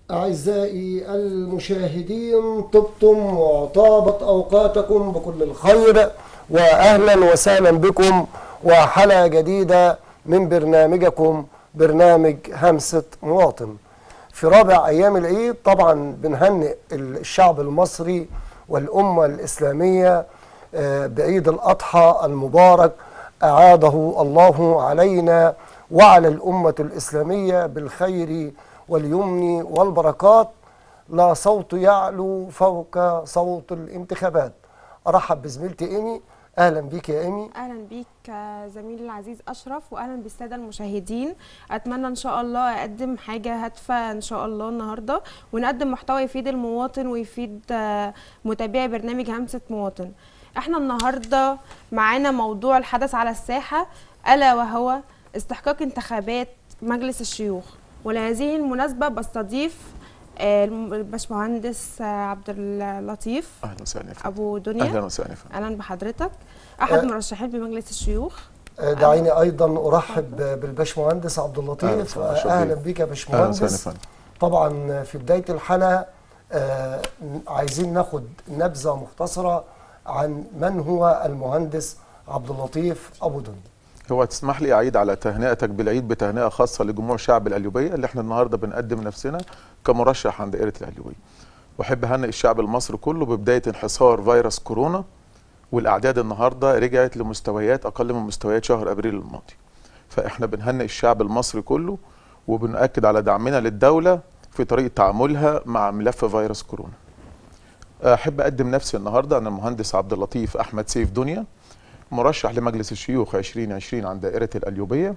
أعزائي المشاهدين طبتم وطابت أوقاتكم بكل الخير وأهلا وسهلا بكم وحلقة جديدة من برنامجكم برنامج همسة مواطن في رابع أيام العيد طبعا بنهنئ الشعب المصري والأمة الإسلامية آه، بعيد الأضحى المبارك أعاده الله علينا وعلى الأمة الإسلامية بالخير واليمن والبركات لا صوت يعلو فوق صوت الانتخابات أرحب بزميلتي إيمي أهلا بيك يا إيمي اهلا بيك آه، زميلي العزيز اشرف واهلا بالساده المشاهدين اتمنى ان شاء الله اقدم حاجه هادفه ان شاء الله النهارده ونقدم محتوى يفيد المواطن ويفيد آه، متابعي برنامج همسه مواطن احنا النهارده معانا موضوع الحدث على الساحه الا وهو استحقاق انتخابات مجلس الشيوخ ولهذه المناسبه بستضيف آه، الم- الباشمهندس آه، عبد اللطيف اهلا وسهلا يا فندم. ابو دنيا اهلا وسهلا يا فندم. اهلا بحضرتك احد أه. مرشحين بمجلس الشيوخ آه، دعيني أيضا أرحب بالباشمهندس عبد أهلا اللطيف وسهلا، شكراً. أهلا بيك يا اهلا وسهلا يا باشمهندس فندم طبعا في بداية الحلقة آه، عايزين ناخد نبذة مختصرة عن من هو المهندس عبد اللطيف أبو دنيا هو تسمح لي اعيد على تهنئتك بالعيد بتهنئه خاصه لجموع شعب القليوبيه اللي احنا النهارده بنقدم نفسنا كمرشح عند دائره القليوبيه واحب اهنئ الشعب المصري كله ببدايه انحصار فيروس كورونا والاعداد النهارده رجعت لمستويات اقل من مستويات شهر ابريل الماضي فاحنا بنهنئ الشعب المصري كله وبنأكد على دعمنا للدوله في طريقه تعاملها مع ملف فيروس كورونا احب اقدم نفسي النهارده انا المهندس عبد اللطيف احمد سيف دنيا مرشح لمجلس الشيوخ 2020 عن دائرة القليوبية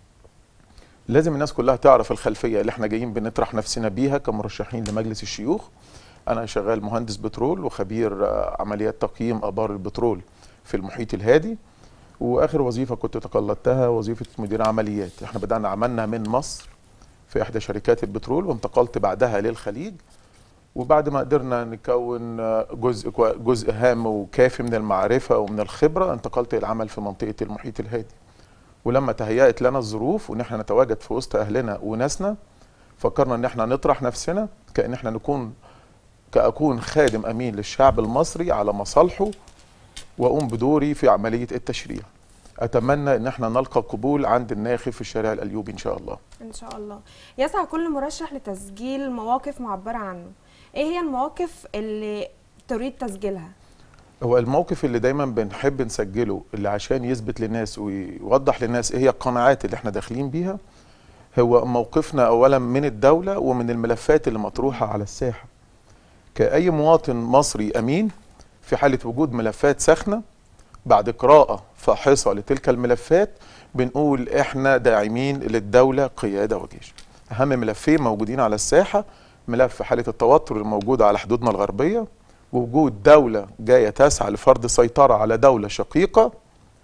لازم الناس كلها تعرف الخلفية اللي احنا جايين بنطرح نفسنا بيها كمرشحين لمجلس الشيوخ أنا شغال مهندس بترول وخبير آه، عمليات تقييم آبار البترول في المحيط الهادي وآخر وظيفة كنت تقلدتها وظيفة مدير عمليات احنا بدأنا عملنا من مصر في إحدى شركات البترول وانتقلت بعدها للخليج وبعد ما قدرنا نكون آه، جزء كوا- جزء هام وكافي من المعرفه ومن الخبره انتقلت للعمل في منطقه المحيط الهادي ولما تهيأت لنا الظروف وان احنا نتواجد في وسط اهلنا وناسنا فكرنا ان احنا نطرح نفسنا كان احنا نكون كأكون خادم امين للشعب المصري على مصالحه واقوم بدوري في عمليه التشريع اتمنى ان احنا نلقى قبول عند الناخب في الشارع الايوبي ان شاء الله ان شاء الله يسعى كل مرشح لتسجيل مواقف معبره عنه ايه هي المواقف اللي تريد تسجيلها هو الموقف اللي دايما بنحب نسجله اللي عشان يثبت للناس ويوضح للناس ايه هي القناعات اللي احنا داخلين بيها هو موقفنا اولا من الدولة ومن الملفات اللي مطروحة على الساحة كأي مواطن مصري امين في حالة وجود ملفات ساخنة بعد قراءة فاحصة لتلك الملفات بنقول احنا داعمين للدولة قيادة وجيش اهم ملفين موجودين على الساحة ملف حالة التوتر الموجودة على حدودنا الغربية ووجود دولة جاية تسعى لفرض سيطرة على دولة شقيقة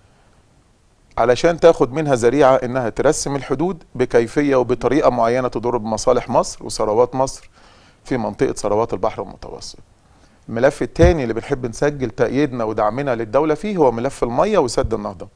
علشان تاخد منها ذريعة انها ترسم الحدود بكيفية وبطريقة معينة تضر بمصالح مصر وثروات مصر في منطقة ثروات البحر المتوسط الملف الثاني اللي بنحب نسجل تأييدنا ودعمنا للدولة فيه هو ملف المية وسد النهضة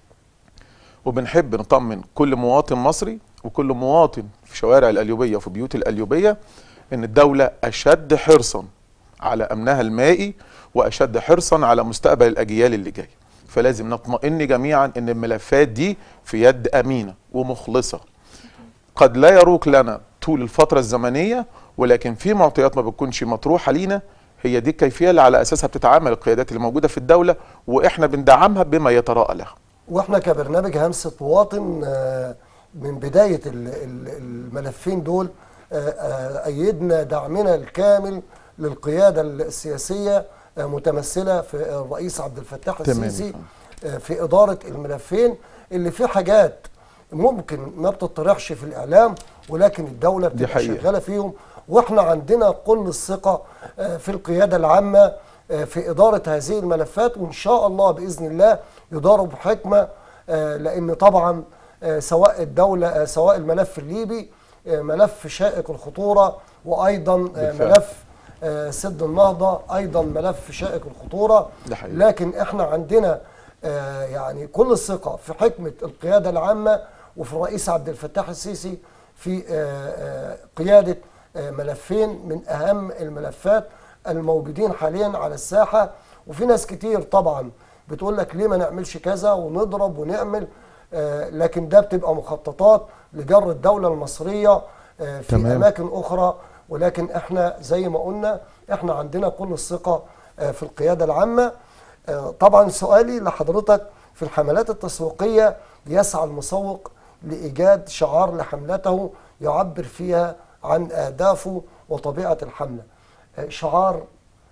وبنحب نطمن كل مواطن مصري وكل مواطن في شوارع القليوبية وفي بيوت القليوبية ان الدولة اشد حرصا على امنها المائي واشد حرصا على مستقبل الاجيال اللي جايه فلازم نطمئن جميعا ان الملفات دي في يد امينه ومخلصه قد لا يروق لنا طول الفتره الزمنيه ولكن في معطيات ما بتكونش مطروحه لينا هي دي الكيفيه اللي على اساسها بتتعامل القيادات اللي موجوده في الدوله واحنا بندعمها بما يتراءى لها واحنا كبرنامج همسة مواطن آه، من بداية ال- ال- الملفين دول آه، آه، أيدنا دعمنا الكامل للقيادة السياسية آه، متمثلة في الرئيس عبد الفتاح تمام. السيسي آه، في إدارة الملفين اللي في حاجات ممكن ما بتطرحش في الإعلام ولكن الدولة دي بتبقى حقيقة. شغالة فيهم واحنا عندنا كل الثقة آه، في القيادة العامة آه، في إدارة هذه الملفات وإن شاء الله بإذن الله يداروا بحكمة آه، لأن طبعا آه، سواء الدولة آه، سواء الملف الليبي آه، ملف شائك الخطورة وأيضا آه، بالفعل. ملف آه، سد النهضة أيضا ملف شائك الخطورة ده حقيقي. لكن احنا عندنا آه، يعني كل الثقة في حكمة القيادة العامة وفي الرئيس عبد الفتاح السيسي في آه، آه، قيادة آه، ملفين من اهم الملفات الموجودين حاليا على الساحه وفي ناس كتير طبعا بتقول لك ليه ما نعملش كذا ونضرب ونعمل آه، لكن ده بتبقى مخططات لجر الدوله المصريه آه، في تمام. اماكن اخرى ولكن احنا زي ما قلنا احنا عندنا كل الثقه آه، في القياده العامه آه، طبعا سؤالي لحضرتك في الحملات التسويقيه يسعى المسوق لايجاد شعار لحملته يعبر فيها عن اهدافه وطبيعه الحمله آه، شعار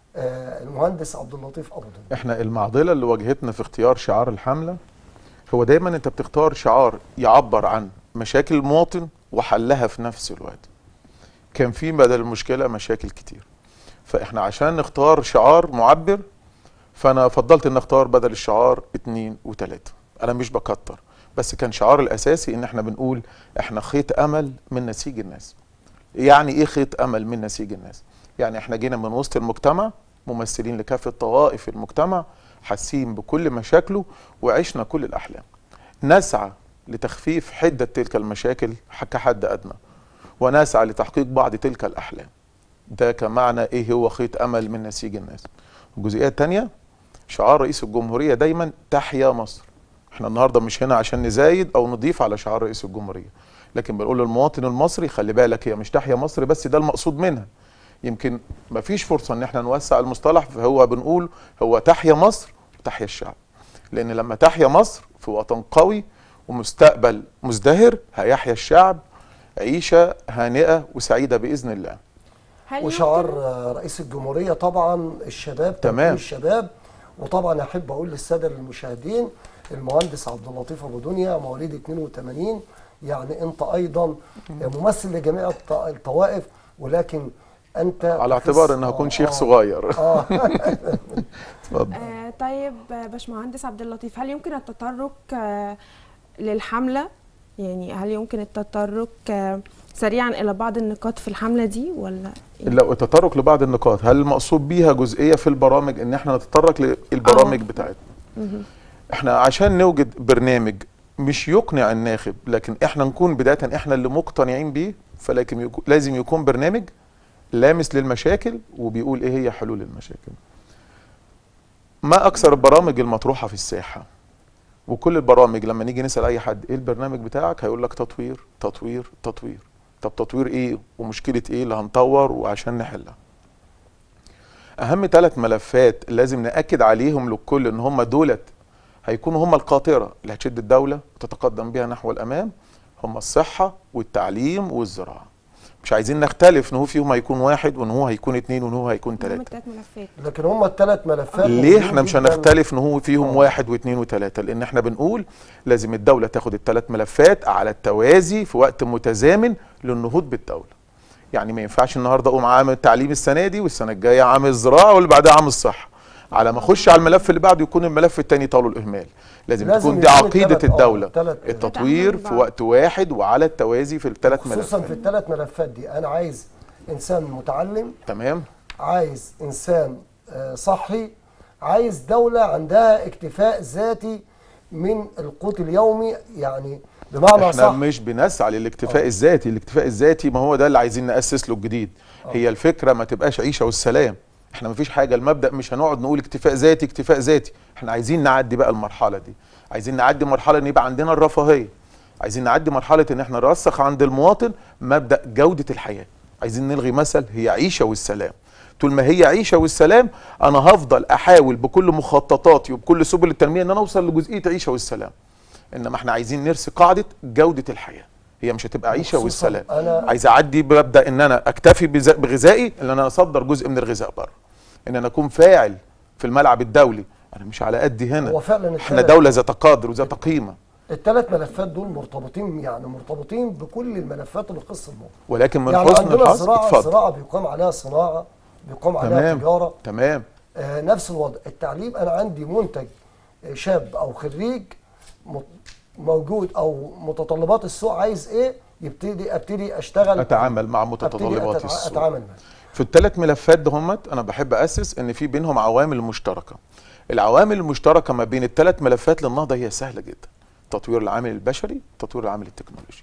آه، المهندس عبد اللطيف ابو دنيا احنا المعضله اللي واجهتنا في اختيار شعار الحمله هو دايما انت بتختار شعار يعبر عن مشاكل المواطن وحلها في نفس الوقت كان في بدل المشكله مشاكل كتير فاحنا عشان نختار شعار معبر فانا فضلت ان اختار بدل الشعار اتنين وتلاته انا مش بكتر بس كان شعار الاساسي ان احنا بنقول احنا خيط امل من نسيج الناس يعني ايه خيط امل من نسيج الناس يعني احنا جينا من وسط المجتمع ممثلين لكافه طوائف المجتمع حاسين بكل مشاكله وعشنا كل الاحلام نسعى لتخفيف حده تلك المشاكل كحد ادنى ونسعى لتحقيق بعض تلك الاحلام ده كمعنى ايه هو خيط امل من نسيج الناس الجزئيه الثانيه شعار رئيس الجمهوريه دايما تحيا مصر احنا النهارده مش هنا عشان نزايد او نضيف على شعار رئيس الجمهوريه لكن بنقول للمواطن المصري خلي بالك هي مش تحيا مصر بس ده المقصود منها يمكن ما فيش فرصه ان احنا نوسع المصطلح فهو بنقول هو تحيا مصر وتحيا الشعب لان لما تحيا مصر في وطن قوي ومستقبل مزدهر هيحيا الشعب عيشه هانئه وسعيده باذن الله هل وشعار يمكن- آه، رئيس الجمهوريه طبعا الشباب تمام. تمكين الشباب وطبعا احب اقول للساده المشاهدين المهندس عبد اللطيف ابو دنيا مواليد 82 يعني انت ايضا ممثل لجميع الط- الطوائف ولكن انت على اعتبار تحس- ان هكون آه، شيخ آه، صغير اه اتفضل آه طيب آه، باشمهندس عبد اللطيف هل يمكن التطرق آه للحملة يعني هل يمكن التطرق آه سريعا إلى بعض النقاط في الحملة دي ولا إيه؟ لو التطرق لبعض النقاط هل المقصود بيها جزئيه في البرامج ان احنا نتطرق للبرامج آه. بتاعتنا مهم. احنا عشان نوجد برنامج مش يقنع الناخب لكن احنا نكون بدايه احنا اللي مقتنعين بيه فلكن يكون لازم يكون برنامج لامس للمشاكل وبيقول ايه هي حلول المشاكل ما اكثر البرامج المطروحه في الساحه وكل البرامج لما نيجي نسال اي حد ايه البرنامج بتاعك هيقول لك تطوير تطوير تطوير طب تطوير ايه ومشكله ايه اللي هنطور وعشان نحلها اهم ثلاث ملفات لازم ناكد عليهم للكل ان هم دولت هيكونوا هم القاطره اللي هتشد الدوله وتتقدم بها نحو الامام هم الصحه والتعليم والزراعه مش عايزين نختلف ان هو فيهم هيكون واحد وان هو هيكون اتنين وان هو هيكون هم تلاته التلات ملفات لكن هم الثلاث ملفات ليه مهمين احنا مش جداً. هنختلف ان هو فيهم آه. واحد واثنين وثلاثه لان احنا بنقول لازم الدوله تاخد الثلاث ملفات على التوازي في وقت متزامن للنهوض بالدوله يعني ما ينفعش النهارده اقوم عامل التعليم السنه دي والسنه الجايه عامل الزراعه واللي بعدها عامل الصحه على ما اخش على الملف اللي بعده يكون الملف الثاني طاله الاهمال لازم, لازم تكون دي يكون عقيده التلات- آه، الدوله التلات- التطوير تتعامل في مع- وقت واحد وعلى التوازي في الثلاث خصوصا ملفات في الثلاث ملفات دي انا عايز انسان متعلم تمام عايز انسان آه، صحي عايز دولة عندها اكتفاء ذاتي من القوت اليومي يعني بمعنى احنا صح مش بنسعى للاكتفاء الذاتي الاكتفاء الذاتي ما هو ده اللي عايزين ناسس له الجديد هي الفكره ما تبقاش عيشه والسلام احنا ما فيش حاجه المبدا مش هنقعد نقول اكتفاء ذاتي اكتفاء ذاتي احنا عايزين نعدي بقى المرحله دي عايزين نعدي مرحله ان يبقى عندنا الرفاهيه عايزين نعدي مرحله ان احنا نرسخ عند المواطن مبدا جوده الحياه عايزين نلغي مثل هي عيشه والسلام طول ما هي عيشه والسلام انا هفضل احاول بكل مخططاتي وبكل سبل التنميه ان انا اوصل لجزئيه عيشه والسلام انما احنا عايزين نرسي قاعده جوده الحياه هي مش هتبقى عيشه وخصوصاً والسلام أنا- عايز اعدي بمبدا ان انا اكتفي بز- بغذائي ان انا اصدر جزء من الغذاء بره ان انا اكون فاعل في الملعب الدولي انا مش على قدي هنا هو فعلا احنا التلات- دوله ذات قدر وذات قيمه الثلاث ملفات دول مرتبطين يعني مرتبطين بكل الملفات اللي قصة الموضوع ولكن من يعني حسن عندنا الحظ الزراعة اتفضل الزراعة بيقام عليها صناعة بيقام عليها تمام تجارة تمام آه نفس الوضع التعليم انا عندي منتج آه، شاب او خريج م- موجود او متطلبات السوق عايز ايه يبتدي ابتدي اشتغل اتعامل مع ابتدي متطلبات أتع- السوق اتعامل معاه في الثلاث ملفات دهمت انا بحب اسس ان في بينهم عوامل مشتركه العوامل المشتركه ما بين الثلاث ملفات للنهضه هي سهله جدا تطوير العامل البشري تطوير العامل التكنولوجي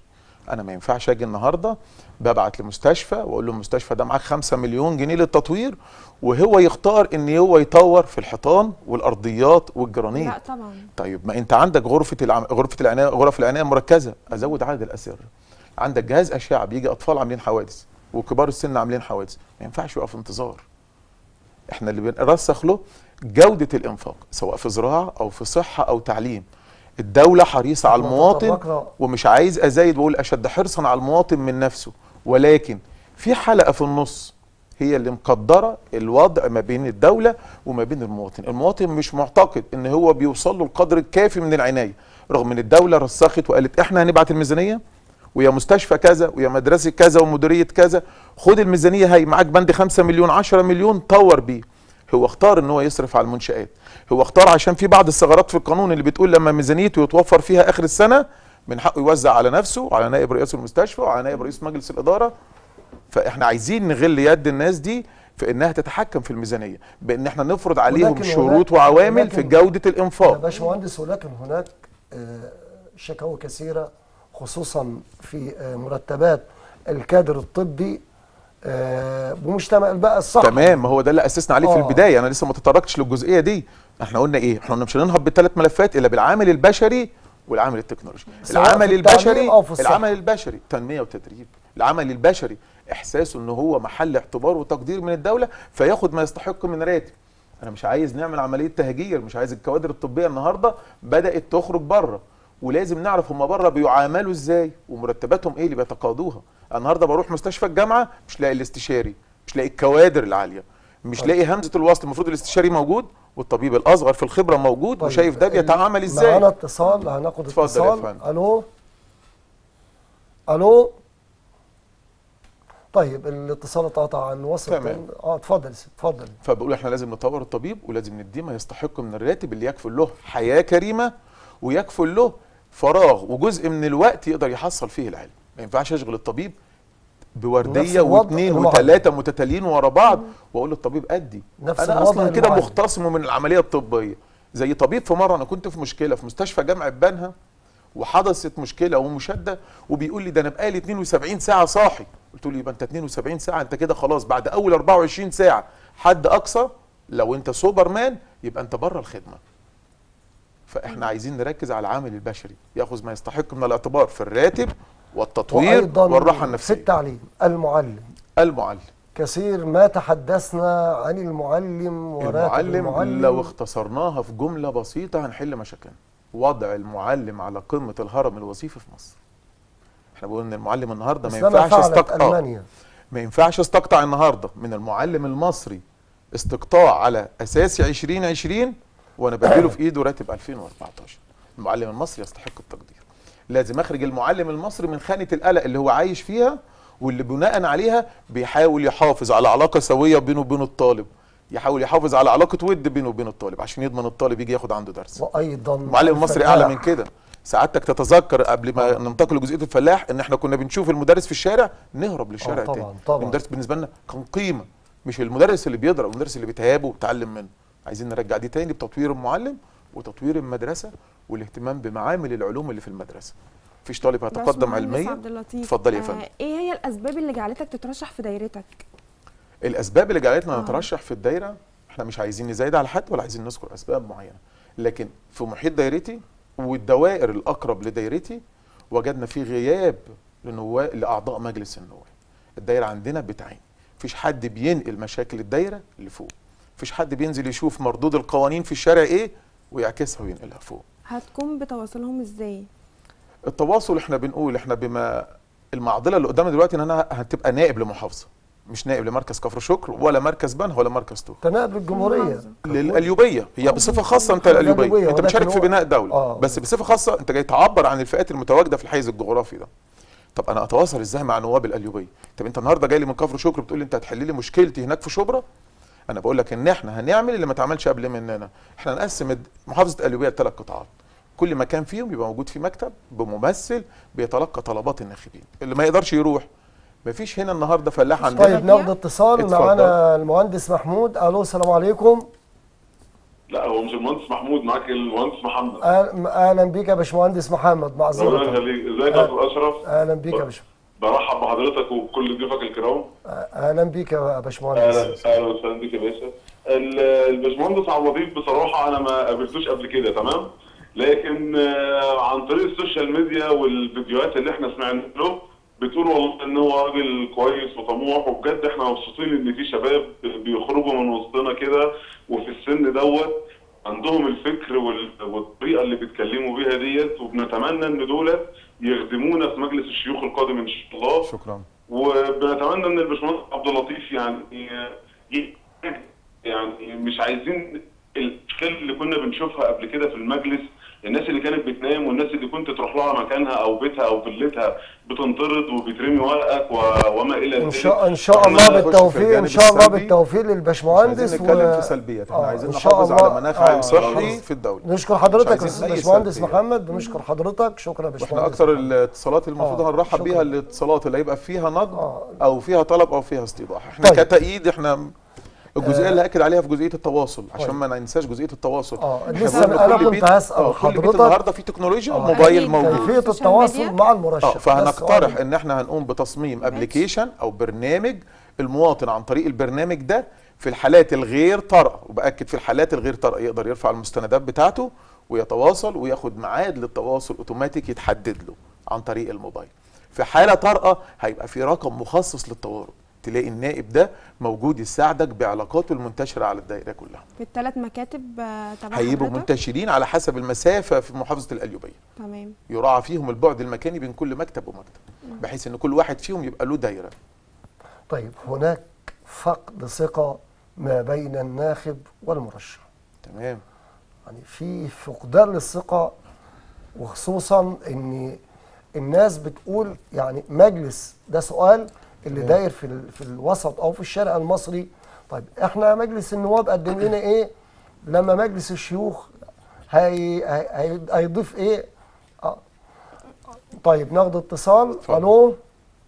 انا ما ينفعش اجي النهارده ببعت لمستشفى واقول له المستشفى ده معاك 5 مليون جنيه للتطوير وهو يختار ان هو يطور في الحيطان والارضيات والجرانيت لا طبعا طيب ما انت عندك غرفه العم... غرفه العنايه غرف العنايه المركزه ازود عدد الاسره عندك جهاز اشعه بيجي اطفال عاملين حوادث وكبار السن عاملين حوادث ما ينفعش يقف انتظار احنا اللي بنرسخ له جوده الانفاق سواء في زراعه او في صحه او تعليم الدوله حريصه على احنا المواطن تطرقنا- ومش عايز ازايد واقول اشد حرصا على المواطن من نفسه ولكن في حلقه في النص هي اللي مقدره الوضع ما بين الدوله وما بين المواطن المواطن مش معتقد ان هو بيوصل له القدر الكافي من العنايه رغم ان الدوله رسخت وقالت احنا هنبعت الميزانيه ويا مستشفى كذا ويا مدرسه كذا ومديريه كذا خد الميزانيه هي معاك بند 5 مليون 10 مليون طور بيه هو اختار ان هو يصرف على المنشآت هو اختار عشان في بعض الثغرات في القانون اللي بتقول لما ميزانيته يتوفر فيها اخر السنه من حقه يوزع على نفسه وعلى نائب رئيس المستشفى وعلى نائب رئيس مجلس الاداره فاحنا عايزين نغل يد الناس دي في انها تتحكم في الميزانيه بان احنا نفرض عليهم ولكن شروط هناك- وعوامل في ولكن- جوده يا الانفاق باشمهندس ولكن هناك آه، شكاوى كثيرة خصوصا في آه، مرتبات الكادر الطبي آه، بمجتمع بقى الصحة تمام ما هو ده اللي اسسنا عليه في آه. البدايه انا لسه ما تطرقتش للجزئيه دي احنا قلنا ايه احنا قلنا مش هننهض بالثلاث ملفات الا بالعامل البشري والعامل التكنولوجي سواء العمل في التعليم البشري أو في الصحة. العمل البشري تنميه وتدريب العمل البشري احساسه ان هو محل اعتبار وتقدير من الدوله فياخد ما يستحق من راتب انا مش عايز نعمل عمليه تهجير مش عايز الكوادر الطبيه النهارده بدات تخرج بره ولازم نعرف هم بره بيعاملوا ازاي ومرتباتهم ايه اللي بيتقاضوها النهارده بروح مستشفى الجامعه مش لاقي الاستشاري مش لاقي الكوادر العاليه مش لاقي همزه الوصل المفروض الاستشاري موجود والطبيب الاصغر في الخبره موجود طيب، وشايف ده ال- بيتعامل ازاي معانا اتصال هناخد اتفضل يا اتصال فندم. الو الو طيب الاتصال اتقطع عن وصل تمام. تاني. اه اتفضل يا سيدي، اتفضل فبقول احنا لازم نطور الطبيب ولازم نديه ما يستحق من الراتب اللي يكفل له حياه كريمه ويكفل له فراغ وجزء من الوقت يقدر يحصل فيه العلم ما ينفعش اشغل الطبيب نفس بورديه الوضع واثنين المعلم. وثلاثه متتاليين ورا بعض واقول للطبيب ادي نفس انا الوضع اصلا كده المعلم. مختصم من العمليه الطبيه زي طبيب في مره انا كنت في مشكله في مستشفى جامعه بنها وحدثت مشكله ومشاده وبيقول لي ده انا بقالي 72 ساعه صاحي قلت له يبقى انت 72 ساعه انت كده خلاص بعد اول 24 ساعه حد اقصى لو انت سوبر مان يبقى انت بره الخدمه فاحنا عايزين نركز على العامل البشري ياخذ ما يستحق من الاعتبار في الراتب والتطوير وايضا والراحه في النفسيه التعليم المعلم المعلم كثير ما تحدثنا عن المعلم وراتب المعلم, المعلم لو اختصرناها في جمله بسيطه هنحل مشاكلنا وضع المعلم على قمه الهرم الوظيفي في مصر احنا بنقول ان المعلم النهارده ما مثلما ينفعش فعلت استقطع المانيا ما ينفعش استقطع النهارده من المعلم المصري استقطاع على اساسي 2020 وانا بديله في ايده راتب 2014 المعلم المصري يستحق التقدير لازم اخرج المعلم المصري من خانه القلق اللي هو عايش فيها واللي بناء عليها بيحاول يحافظ على علاقه سويه بينه وبين الطالب يحاول يحافظ على علاقه ود بينه وبين الطالب عشان يضمن الطالب يجي ياخد عنده درس وايضا المعلم المصري الفلاح. اعلى من كده سعادتك تتذكر قبل ما ننتقل لجزئيه الفلاح ان احنا كنا بنشوف المدرس في الشارع نهرب للشارع آه، طبعاً، تاني طبعاً. المدرس بالنسبه لنا كان قيمه مش المدرس اللي بيضرب المدرس اللي بيتهابه وبتعلم منه عايزين نرجع دي تاني بتطوير المعلم وتطوير المدرسه والاهتمام بمعامل العلوم اللي في المدرسه مفيش طالب هيتقدم باشمهندس علميا عبد اللطيف اتفضلي يا آه، فندم ايه هي الاسباب اللي جعلتك تترشح في دايرتك الاسباب اللي جعلتنا آه. نترشح في الدايره احنا مش عايزين نزايد على حد ولا عايزين نذكر اسباب معينه لكن في محيط دايرتي والدوائر الاقرب لدايرتي وجدنا في غياب لنواب لاعضاء مجلس النواب الدايره عندنا بتعاني مفيش حد بينقل مشاكل الدايره لفوق مفيش حد بينزل يشوف مردود القوانين في الشارع ايه ويعكسها وينقلها فوق هتقوم بتواصلهم ازاي التواصل احنا بنقول احنا بما المعضله اللي قدامنا دلوقتي ان انا هتبقى نائب لمحافظه مش نائب لمركز كفر شكر ولا مركز بنها ولا مركز توه تنائب الجمهوريه محافظة. للاليوبيه هي بصفه خاصه انت الأليوبية، الاليوبيه انت ولكن مشارك في هو- بناء دوله آه. بس بصفه خاصه انت جاي تعبر عن الفئات المتواجده في الحيز الجغرافي ده طب انا اتواصل ازاي مع نواب الاليوبيه طب انت النهارده جاي لي من كفر شكر بتقول لي انت هتحل لي مشكلتي هناك في شبرا انا بقول لك ان احنا هنعمل اللي ما اتعملش قبل مننا احنا هنقسم الد- محافظه الاليوبيه لثلاث قطاعات كل مكان فيهم يبقى موجود في مكتب بممثل بيتلقى طلبات الناخبين اللي ما يقدرش يروح مفيش هنا النهارده فلاح عندنا طيب ناخد اتصال اتفضل. معانا المهندس محمود الو السلام عليكم لا هو مش المهندس محمود معاك المهندس محمد أهلا أهلا بيك يا باشمهندس محمد ربنا معذرة يخليك ازيك يا استاذ اشرف أهلا بيك يا باشمهندس برحب بحضرتك وبكل ضيوفك الكرام أهلا بيك يا اهلا باشمهندس اهلا وسهلا بك يا باشا ال- الباشمهندس عبد اللطيف بصراحه انا ما قابلتوش قبل كده تمام لكن آه، عن طريق السوشيال ميديا والفيديوهات اللي احنا سمعنا له بتقول والله ان هو راجل كويس وطموح وبجد احنا مبسوطين ان في شباب بيخرجوا من وسطنا كده وفي السن دوت عندهم الفكر وال- والطريقه اللي بيتكلموا بيها ديت وبنتمنى ان دولت يخدمونا في مجلس الشيوخ القادم ان شاء الله شكرا وبنتمنى ان الباشمهندس عبد اللطيف يعني ي- يعني مش عايزين الاشكال اللي كنا بنشوفها قبل كده في المجلس الناس اللي كانت بتنام والناس اللي كنت تروح لها مكانها او بيتها او فيلتها بتنطرد وبترمي ورقك و- وما الى ذلك ان شاء ان شاء الله نخش في بالتوفيق ان الجانب شاء الله السلبي. بالتوفيق مش للباشمهندس عايزين نتكلم في سلبيات احنا آه، عايزين إن شاء نحافظ الله. على مناخ آه. صحي في الدوله نشكر حضرتك يا مش عايزين استاذ أي باشمهندس سلبيات. محمد بنشكر حضرتك شكرا يا واحنا باشمهندس اكتر الاتصالات المفروض آه، هنرحب شكراً. بيها الاتصالات اللي هيبقى فيها نقد آه. او فيها طلب او فيها استيضاح احنا طيب. كتأييد احنا الجزئيه اللي هاكد عليها في جزئيه التواصل عشان طيب. ما ننساش جزئيه التواصل آه، إحنا لسه بنقول أنا كل كنت بيت- هسأل آه، كل بيت حضرتك- النهارده في تكنولوجيا آه. موبايل أكيد. موجود كيفيه السوشيال التواصل ميديا. مع المرشح اه ده فهنقترح السؤال. ان احنا هنقوم بتصميم ابلكيشن او برنامج المواطن عن طريق البرنامج ده في الحالات الغير طارئه وباكد في الحالات الغير طارئه يقدر يرفع المستندات بتاعته ويتواصل وياخد ميعاد للتواصل اوتوماتيك يتحدد له عن طريق الموبايل في حاله طارئه هيبقى في رقم مخصص للطوارئ تلاقي النائب ده موجود يساعدك بعلاقاته المنتشره على الدائره كلها في الثلاث مكاتب آه، تبع هيبقوا حضرتك؟ منتشرين على حسب المسافه في محافظه القليوبيه تمام يراعى فيهم البعد المكاني بين كل مكتب ومكتب بحيث ان كل واحد فيهم يبقى له دايره طيب هناك فقد ثقه ما بين الناخب والمرشح تمام يعني في فقدان للثقه وخصوصا ان الناس بتقول يعني مجلس ده سؤال اللي تمام. داير في ال- في الوسط او في الشارع المصري طيب احنا مجلس النواب قدم لنا ايه لما مجلس الشيوخ هي هي- هي- هيضيف ايه آه. طيب ناخد اتصال اتفضل. الو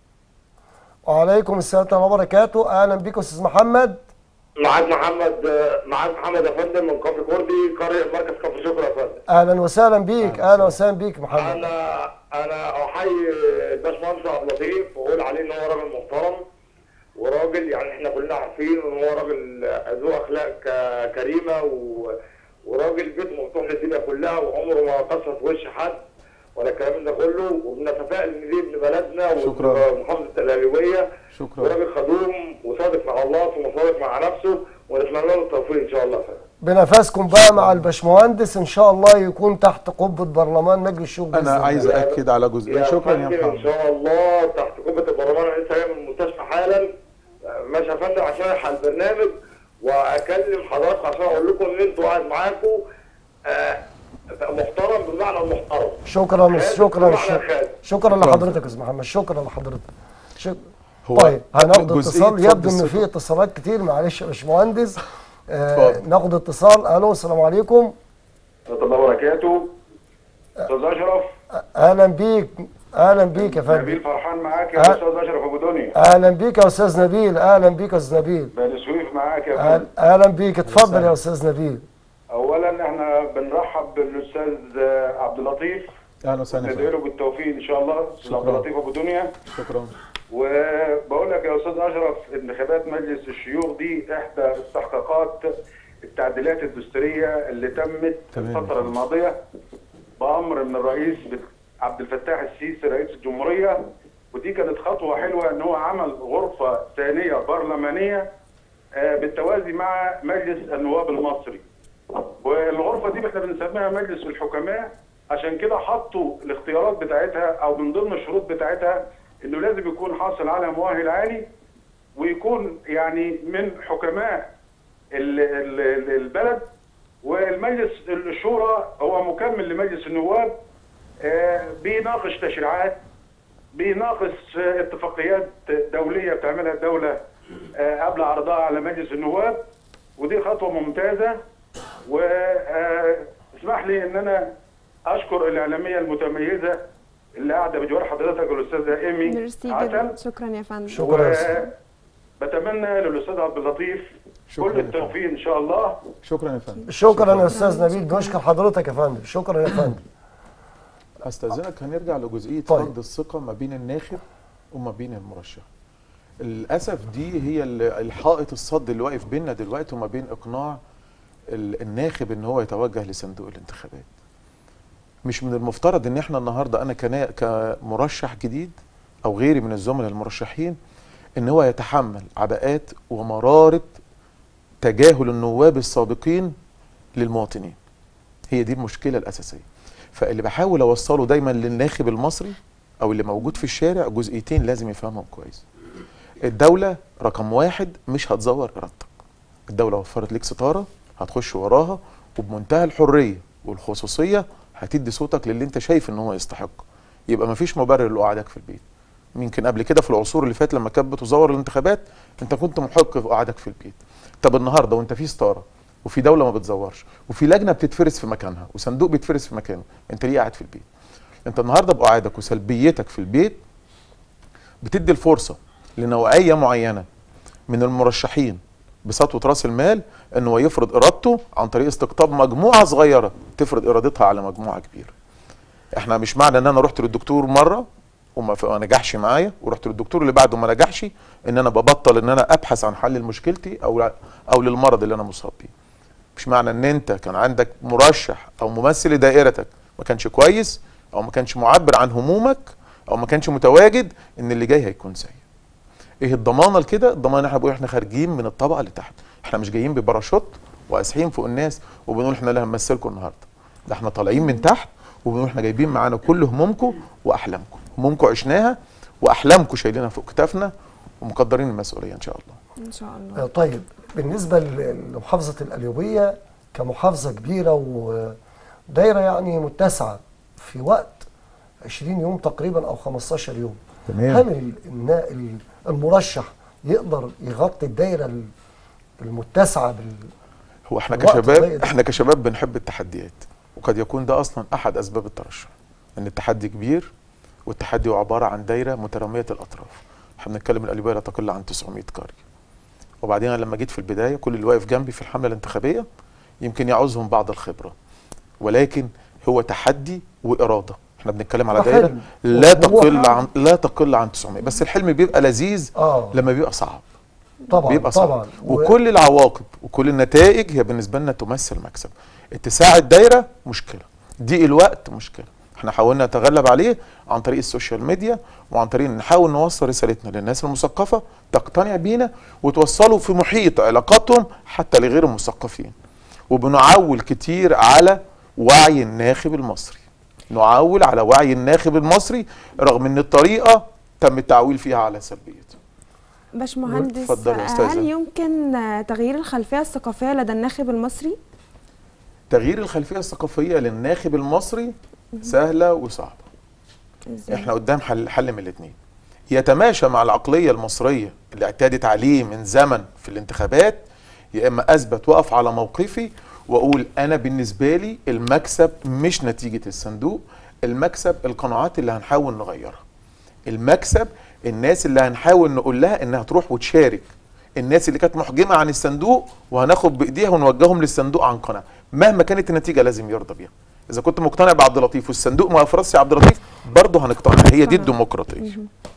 وعليكم السلام ورحمه الله وبركاته اهلا بيك استاذ محمد معاك محمد معاك محمد يا فندم من كفر كردي قرية مركز كفر شكرا يا فندم اهلا وسهلا بيك اهلا وسهلا بيك محمد انا انا احيي الباشمهندس عبد اللطيف واقول عليه ان هو راجل محترم وراجل يعني احنا كلنا عارفين ان هو راجل ذو اخلاق ك- كريمه و... وراجل بيته مفتوح للدنيا كلها وعمره ما قصر في وش حد ولا الكلام ده كله وبنتفائل ان دي ابن بلدنا شكراً. ومحافظه القليوبيه شكرا وراجل خدوم وصادق مع الله ثم صادق مع نفسه ونتمنى له التوفيق ان شاء الله فندم. بنفسكم بقى مع الباشمهندس ان شاء الله يكون تحت قبه برلمان مجلس الشيوخ بإذن انا الله. عايز اكد على جزئيه شكرا يا فندم ان محمد شاء الله تحت قبه البرلمان انا لسه جاي من المستشفى حالا ماشي يا فندم عشان الحق البرنامج واكلم حضراتكم عشان اقول لكم ان انتوا قاعد معاكم آه، محترم بمعنى المحترم شكرا خادم شكرا بمعنى شكرا, الخادم. شكرا لحضرتك يا استاذ محمد شكرا لحضرتك شك... هو طيب هناخد جزئية اتصال فض يبدو ان الثقة. في اتصالات كتير معلش يا باشمهندس آه اتفضل. ناخد اتصال الو السلام عليكم ورحمه الله وبركاته استاذ اشرف اهلا بيك اهلا بيك يا فندم نبيل فرحان معاك يا يا أه. استاذ اشرف ابو دنيا اهلا بيك يا استاذ نبيل اهلا بيك يا استاذ نبيل بني سويف معاك يا أهل- اهلا بيك اتفضل يا استاذ نبيل اولا احنا بنرحب بالاستاذ عبد اللطيف اهلا وسهلا ندعي فيك. له بالتوفيق ان شاء الله استاذ عبد شكراً. اللطيف ابو دنيا شكرا وبقول لك يا استاذ اشرف انتخابات مجلس الشيوخ دي احدى استحقاقات التعديلات الدستوريه اللي تمت في تمام. الفتره الماضيه بامر من الرئيس عبد الفتاح السيسي رئيس الجمهوريه ودي كانت خطوه حلوه ان هو عمل غرفه ثانيه برلمانيه آه، بالتوازي مع مجلس النواب المصري والغرفه دي احنا بنسميها مجلس الحكماء عشان كده حطوا الاختيارات بتاعتها او من ضمن الشروط بتاعتها انه لازم يكون حاصل على مؤهل عالي ويكون يعني من حكماء ال- ال- ال- البلد والمجلس الشورى هو مكمل لمجلس النواب آه، بيناقش تشريعات بيناقش آه، اتفاقيات دوليه بتعملها الدوله آه، قبل عرضها على مجلس النواب ودي خطوه ممتازه واسمح لي ان انا اشكر الاعلاميه المتميزه اللي قاعده بجوار حضرتك الاستاذه ايمي ميرسي عسل جدا شكرا يا فندم شكرا يا أستاذ. بتمنى للاستاذ عبد اللطيف شكرا كل يا فندم. التوفيق ان شاء الله شكرا يا فندم شكرا يا استاذ نبيل بنشكر حضرتك يا فندم شكرا يا فندم استاذنك هنرجع لجزئيه طيب. فقد الثقه ما بين الناخب وما بين المرشح للاسف دي هي ال- الحائط الصد اللي واقف بيننا دلوقتي وما بين اقناع ال- الناخب ان هو يتوجه لصندوق الانتخابات مش من المفترض ان احنا النهارده انا كنا- كمرشح جديد او غيري من الزملاء المرشحين ان هو يتحمل عباءات ومراره تجاهل النواب السابقين للمواطنين هي دي المشكله الاساسيه فاللي بحاول اوصله دايما للناخب المصري او اللي موجود في الشارع جزئيتين لازم يفهمهم كويس الدوله رقم واحد مش هتزور ارادتك الدوله وفرت لك ستاره هتخش وراها وبمنتهى الحريه والخصوصيه هتدي صوتك للي انت شايف ان هو يستحق يبقى مفيش مبرر لقعدك في البيت يمكن قبل كده في العصور اللي فاتت لما كانت بتزور الانتخابات انت كنت محق في قعدك في البيت طب النهارده وانت في ستاره وفي دوله ما بتزورش وفي لجنه بتتفرس في مكانها وصندوق بيتفرس في مكانه انت ليه قاعد في البيت انت النهارده بقعدك وسلبيتك في البيت بتدي الفرصه لنوعيه معينه من المرشحين بسطوه راس المال انه هو يفرض ارادته عن طريق استقطاب مجموعه صغيره تفرض ارادتها على مجموعه كبيره احنا مش معنى ان انا رحت للدكتور مره وما ف- ما نجحش معايا ورحت للدكتور اللي بعده ما نجحش ان انا ببطل ان انا ابحث عن حل لمشكلتي او او للمرض اللي انا مصاب بيه مش معنى ان انت كان عندك مرشح او ممثل لدائرتك ما كانش كويس او ما كانش معبر عن همومك او ما كانش متواجد ان اللي جاي هيكون سيء ايه الضمانه لكده الضمانه احنا بنقول احنا خارجين من الطبقه اللي تحت احنا مش جايين بباراشوت واسحين فوق الناس وبنقول احنا اللي هنمثلكم النهارده ده احنا طالعين من تحت وبنقول احنا جايبين معانا كل همومكم واحلامكم همومكم عشناها واحلامكم شايلينها فوق كتافنا ومقدرين المسؤوليه ان شاء الله ان شاء الله آه، طيب بالنسبة ل- لمحافظة القليوبية كمحافظة كبيرة ودايرة يعني متسعة في وقت 20 يوم تقريبا أو 15 يوم تمام. هل ال- النا- ال- المرشح يقدر يغطي الدايرة ال- المتسعة بال هو احنا الوقت ضيق كشباب ده. احنا كشباب بنحب التحديات وقد يكون ده اصلا احد اسباب الترشح ان التحدي كبير والتحدي هو عباره عن دايره متراميه الاطراف احنا بنتكلم القليوبيه لا تقل عن 900 قريه وبعدين أنا لما جيت في البدايه كل اللي واقف جنبي في الحمله الانتخابيه يمكن يعوزهم بعض الخبره ولكن هو تحدي واراده احنا بنتكلم على دايره وحلم. لا وطموح. تقل عن لا تقل عن 900 بس الحلم بيبقى لذيذ آه. لما بيبقى صعب طبعا بيبقى صعب طبعا و- وكل العواقب وكل النتائج هي بالنسبه لنا تمثل مكسب اتساع الدايره مشكله ضيق الوقت مشكله احنا حاولنا نتغلب عليه عن طريق السوشيال ميديا وعن طريق إن نحاول نوصل رسالتنا للناس المثقفه تقتنع بينا وتوصلوا في محيط علاقاتهم حتى لغير المثقفين وبنعول كتير على وعي الناخب المصري نعول على وعي الناخب المصري رغم ان الطريقه تم التعويل فيها على سلبيته باشمهندس اتفضل يا أستاذة. هل يمكن آه، تغيير الخلفيه الثقافيه لدى الناخب المصري تغيير الخلفيه الثقافيه للناخب المصري سهله وصعبه إزاي؟ احنا قدام حل, حل من الاثنين يتماشى مع العقليه المصريه اللي اعتادت عليه من زمن في الانتخابات يا اما اثبت واقف على موقفي واقول انا بالنسبه لي المكسب مش نتيجه الصندوق المكسب القناعات اللي هنحاول نغيرها المكسب الناس اللي هنحاول نقول لها انها تروح وتشارك الناس اللي كانت محجمه عن الصندوق وهناخد بايديها ونوجههم للصندوق عن قناعه مهما كانت النتيجه لازم يرضى بيها اذا كنت مقتنع بعبد اللطيف والصندوق ما افرزش عبد اللطيف برضه هنقتنع هي دي الديمقراطيه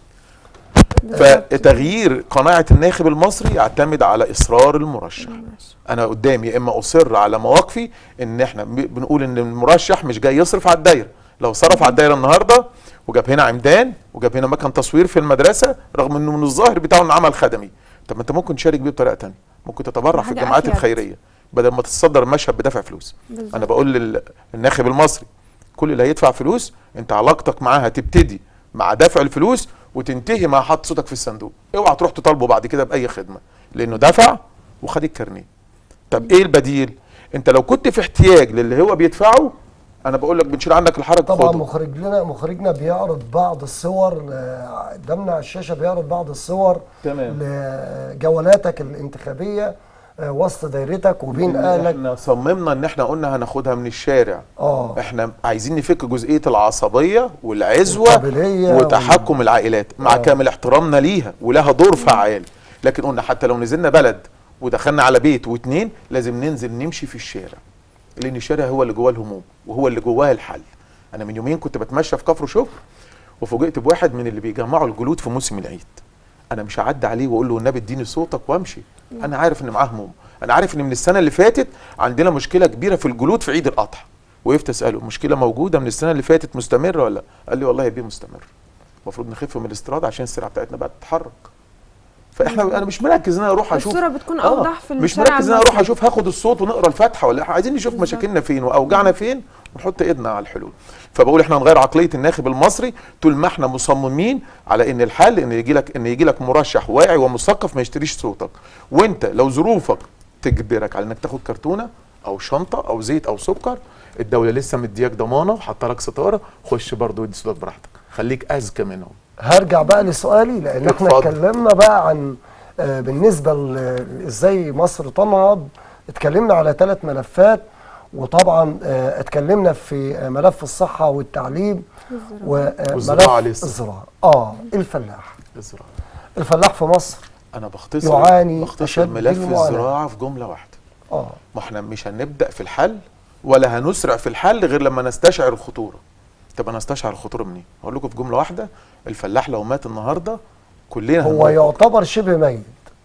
فتغيير قناعه الناخب المصري يعتمد على اصرار المرشح انا قدامي يا اما اصر على مواقفي ان احنا ب- بنقول ان المرشح مش جاي يصرف على الدايره لو صرف على الدايره النهارده وجاب هنا عمدان وجاب هنا مكان تصوير في المدرسه رغم انه من الظاهر بتاعه انه عمل خدمي طب ما انت ممكن تشارك بيه بطريقه تانية ممكن تتبرع في حاجة الجمعيات أفيد. الخيريه بدل ما تتصدر المشهد بدفع فلوس بالظبط. انا بقول لل- للناخب المصري كل اللي هيدفع فلوس انت علاقتك معاه هتبتدي مع دفع الفلوس وتنتهي مع حط صوتك في الصندوق اوعى تروح تطالبه بعد كده باي خدمه لانه دفع وخد الكارنيه طب ايه البديل انت لو كنت في احتياج للي هو بيدفعه انا بقول لك بنشيل عنك الحرج طبعا خده مخرجنا مخرجنا بيعرض بعض الصور آه، قدامنا على الشاشه بيعرض بعض الصور تمام. لجولاتك الانتخابيه آه، وسط دايرتك وبين اهلك احنا صممنا ان احنا قلنا هناخدها من الشارع اه احنا عايزين نفك جزئيه العصبيه والعزوه القابلية وتحكم العائلات مع آه. كامل احترامنا ليها ولها دور فعال لكن قلنا حتى لو نزلنا بلد ودخلنا على بيت واتنين لازم ننزل نمشي في الشارع لان الشارع هو اللي جواه الهموم وهو اللي جواه الحل انا من يومين كنت بتمشى في كفر شكر وفوجئت بواحد من اللي بيجمعوا الجلود في موسم العيد انا مش هعدي عليه واقول له النبي اديني صوتك وامشي انا عارف ان معاه هموم انا عارف ان من السنه اللي فاتت عندنا مشكله كبيره في الجلود في عيد الاضحى وقفت اساله مشكله موجوده من السنه اللي فاتت مستمره ولا لا؟ قال لي والله يا بيه مستمر المفروض نخف من الاستيراد عشان السلعه بتاعتنا بقت تتحرك فاحنا انا مش مركز ان انا اروح اشوف الصورة بتكون أوضح في مش الشارع مركز ان انا اروح المصري. اشوف هاخد الصوت ونقرا الفاتحه ولا إحنا عايزين نشوف بالظبط. مشاكلنا فين واوجعنا فين ونحط ايدنا على الحلول فبقول احنا نغير عقليه الناخب المصري طول ما احنا مصممين على ان الحل ان يجي لك ان يجي لك مرشح واعي ومثقف ما يشتريش صوتك وانت لو ظروفك تجبرك على انك تاخد كرتونه او شنطه او زيت او سكر الدوله لسه مدياك ضمانه وحاطه لك ستاره خش برضه ودي صوتك براحتك خليك اذكى منهم هرجع بقى لسؤالي لان احنا اتفضل. اتكلمنا بقى عن آه، بالنسبه ل- ازاي مصر تنهض اتكلمنا على ثلاث ملفات وطبعا آه، اتكلمنا في آه، ملف الصحه والتعليم وملف والزراعة لسه. الزراعه اه الفلاح الزراعه الفلاح في مصر انا بختصر يعاني بختصر أشد ملف المعاناة. الزراعه في جمله واحده اه ما احنا مش هنبدا في الحل ولا هنسرع في الحل غير لما نستشعر الخطوره طب انا استشعر الخطوره منين هقول لكم في جمله واحده الفلاح لو مات النهارده كلنا هو هنموت. يعتبر شبه ميت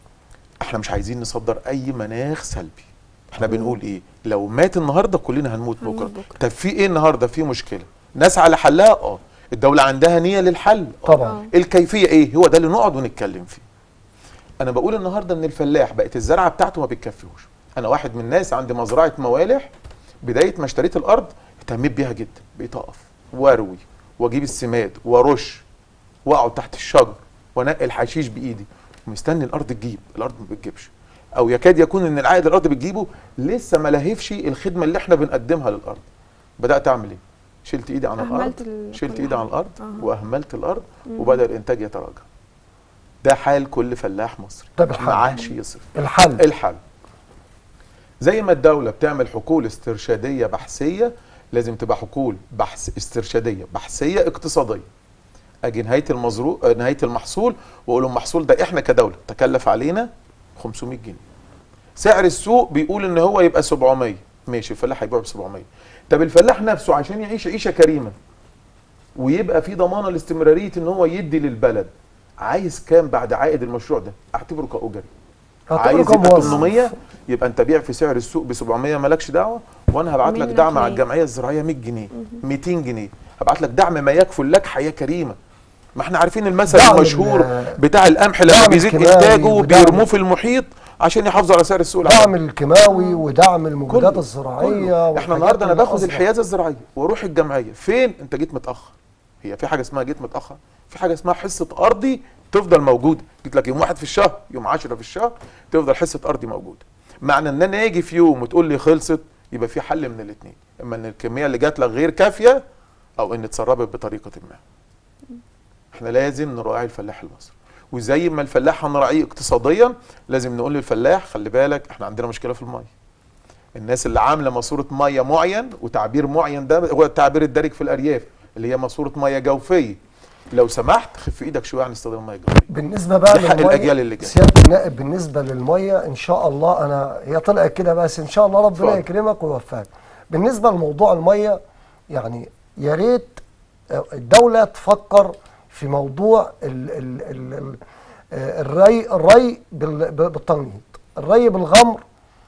احنا مش عايزين نصدر اي مناخ سلبي احنا بنقول ايه لو مات النهارده كلنا هنموت هنموت بكره بكرة. طب في ايه النهارده في مشكله نسعى لحلها اه الدوله عندها نيه للحل آه. طبعا الكيفيه ايه هو ده اللي نقعد ونتكلم فيه انا بقول النهارده ان الفلاح بقت الزرعه بتاعته ما بتكفيهوش انا واحد من الناس عندي مزرعه موالح بدايه ما اشتريت الارض اهتميت بيها جدا بقيت اقف واروي واجيب السماد وارش واقعد تحت الشجر وانقي الحشيش بايدي ومستني الارض تجيب الارض ما بتجيبش او يكاد يكون ان العائد الارض بتجيبه لسه ما لهفش الخدمه اللي احنا بنقدمها للارض بدات اعمل ايه شلت ايدي عن الارض أهملت ال- شلت كل ايدي عن حاجة. الارض أها. واهملت الارض وبدا الانتاج يتراجع ده حال كل فلاح مصري طب الحل؟ معاش يصرف الحل الحل زي ما الدولة بتعمل حقول استرشادية بحثية لازم تبقى حقول بحث استرشادية بحثية اقتصادية اجي نهاية المزروع آه، نهاية المحصول واقول المحصول ده احنا كدولة تكلف علينا 500 جنيه سعر السوق بيقول ان هو يبقى 700 ماشي الفلاح هيبيعه ب 700 طب الفلاح نفسه عشان يعيش عيشة كريمة ويبقى في ضمانة لاستمرارية ان هو يدي للبلد عايز كام بعد عائد المشروع ده اعتبره كأجري اعتبره عايز يبقى كموظف. 800 يبقى انت بيع في سعر السوق ب 700 مالكش دعوه وانا هبعت لك منك دعم على ليه؟ الجمعيه الزراعيه 100 جنيه 200 جنيه هبعت لك دعم ما يكفل لك حياه كريمه ما احنا عارفين المثل دعم المشهور ال- بتاع القمح لما دعم بيزيد الكيماوي انتاجه ودعم- بيرموه في المحيط عشان يحافظوا على سعر السوق العالمي. دعم الكيماوي ودعم المبيدات كله- الزراعيه كله. والحاجات احنا النهارده انا اللي باخد أصبح- الحيازه الزراعيه واروح الجمعيه فين انت جيت متاخر هي في حاجه اسمها جيت متاخر في حاجه اسمها حصه ارضي تفضل موجوده جيت لك يوم واحد في الشهر يوم 10 في الشهر تفضل حصه ارضي موجوده معنى ان انا اجي في يوم وتقول لي خلصت يبقى في حل من الاثنين اما ان الكميه اللي جات لك غير كافيه او ان اتسربت بطريقه ما احنا لازم نراعي الفلاح المصري وزي ما الفلاح هنراعيه اقتصاديا لازم نقول للفلاح خلي بالك احنا عندنا مشكله في الميه الناس اللي عامله ماسوره ميه معين وتعبير معين ده هو التعبير الدارج في الارياف اللي هي ماسوره ميه جوفيه لو سمحت خف ايدك شويه عن استخدام الميه الجوفيه بالنسبه بقى دي حق للمية، الأجيال اللي جاية. سياده النائب بالنسبه للميه ان شاء الله انا هي طلعت كده بس ان شاء الله ربنا اتفضل. يكرمك ويوفقك بالنسبه لموضوع الميه يعني يا ريت آه، الدوله تفكر في موضوع ال ال ال ال آه، الري الري بال- ب- بالتنقيط الري بالغمر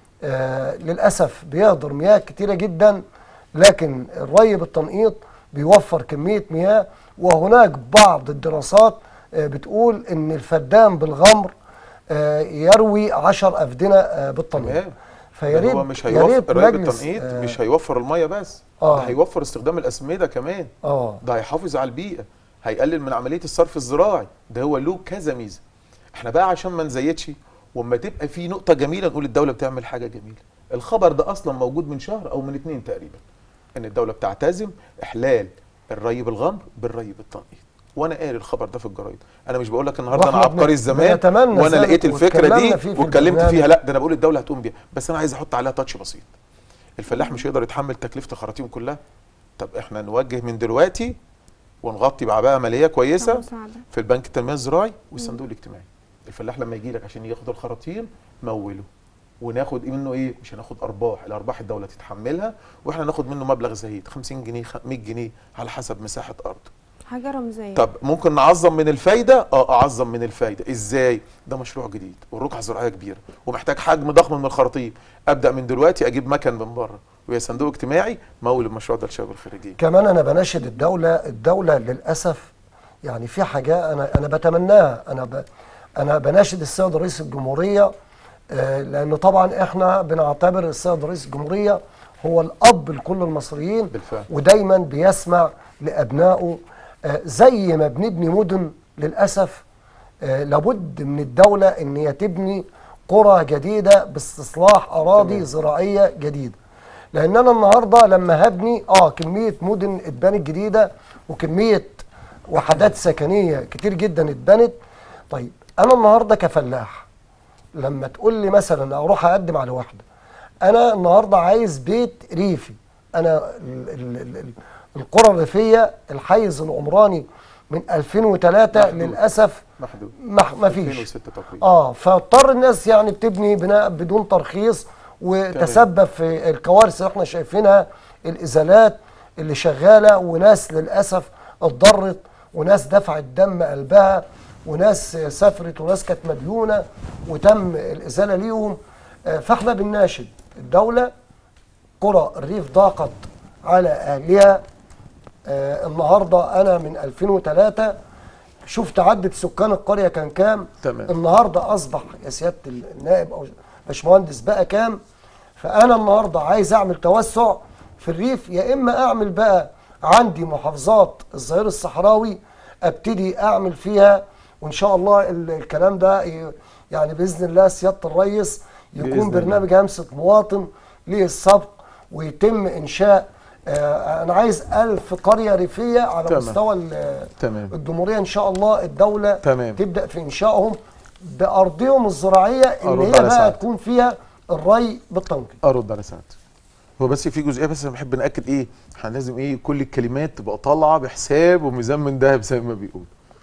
آه للاسف بيهدر مياه كتيره جدا لكن الري بالتنقيط بيوفر كميه مياه وهناك بعض الدراسات آه بتقول ان الفدان بالغمر آه يروي 10 افدنه آه بالتنقيط تمام فيا ريت هو مش يا هيوفر ريت الري مجلس بالتنقيط آه مش هيوفر الميه بس آه. ده هيوفر استخدام الاسمده كمان اه ده هيحافظ على البيئه هيقلل من عمليه الصرف الزراعي ده هو له كذا ميزه احنا بقى عشان ما نزيدش واما تبقى في نقطه جميله نقول الدوله بتعمل حاجه جميله الخبر ده اصلا موجود من شهر او من اتنين تقريبا ان الدوله بتعتزم احلال الري بالغمر بالري بالتنقيط وانا قاري الخبر ده في الجرايد انا مش بقول لك النهارده انا وإحنا بن- عبقري الزمان بنتمنى وانا ذلك لقيت الفكره واتكلمنا دي فيه في واتكلمت البرنامج. فيها لا ده انا بقول الدوله هتقوم بيها بس انا عايز احط عليها تاتش بسيط الفلاح مش هيقدر يتحمل تكلفه الخراطيم كلها طب احنا نوجه من دلوقتي ونغطي بعباءه ماليه كويسه مساعدة. في البنك التنميه الزراعي والصندوق الاجتماعي الفلاح لما يجي لك عشان ياخد الخراطيم موله وناخد إيه منه ايه مش هناخد ارباح الارباح الدوله تتحملها واحنا ناخد منه مبلغ زهيد 50 جنيه خ- 100 جنيه على حسب مساحه ارض حاجه رمزيه طب ممكن نعظم من الفايده اه اعظم من الفايده ازاي ده مشروع جديد والرقعه الزراعيه كبيره ومحتاج حجم ضخم من الخراطيم ابدا من دلوقتي اجيب مكن من بره ويا صندوق اجتماعي مول المشروع ده للشباب الخريجين كمان انا بناشد الدوله الدوله للاسف يعني في حاجه انا انا بتمناها انا ب انا بناشد السيد رئيس الجمهوريه آه، لان طبعا احنا بنعتبر السيد رئيس الجمهوريه هو الاب لكل المصريين بالفعل. ودايما بيسمع لابنائه آه، زي ما بنبني مدن للاسف آه، لابد من الدوله ان هي تبني قرى جديده باستصلاح اراضي زراعيه جديده لان انا النهارده لما هبني اه كميه مدن اتبنت جديده وكميه وحدات سكنيه كتير جدا اتبنت طيب انا النهارده كفلاح لما تقول لي مثلا اروح اقدم على واحده انا النهارده عايز بيت ريفي انا ال ال ال ال القرى الريفيه الحيز العمراني من 2003 محدود. للاسف محدود ما ما فيش 2006 تقريبا اه فاضطر الناس يعني بتبني بناء بدون ترخيص وتسبب في الكوارث اللي احنا شايفينها الازالات اللي شغاله وناس للاسف اتضرت وناس دفعت دم قلبها وناس سافرت وناس كانت مديونه وتم الازاله ليهم آه، فاحنا بنناشد الدوله قرى الريف ضاقت على اهلها آه النهارده انا من 2003 شفت عدد سكان القريه كان كام تمام. النهارده اصبح يا سياده النائب او باشمهندس بقى كام فانا النهارده عايز اعمل توسع في الريف يا اما اعمل بقى عندي محافظات الظهير الصحراوي ابتدي اعمل فيها وان شاء الله ال- الكلام ده ي- يعني باذن الله سياده الرئيس بإذن يكون الله. برنامج همسه مواطن ليه السبق ويتم انشاء آه انا عايز ألف قريه ريفيه على تمام. مستوى ال- تمام الجمهوريه ان شاء الله الدوله تمام. تبدا في انشائهم بارضهم الزراعيه اللي أرد هي على بقى سعادتك. تكون فيها الري بالتنقيط ارد على سعادتك هو بس في جزئيه بس انا بحب ناكد ايه احنا لازم ايه كل الكلمات تبقى طالعه بحساب وميزان من ذهب زي ما بيقول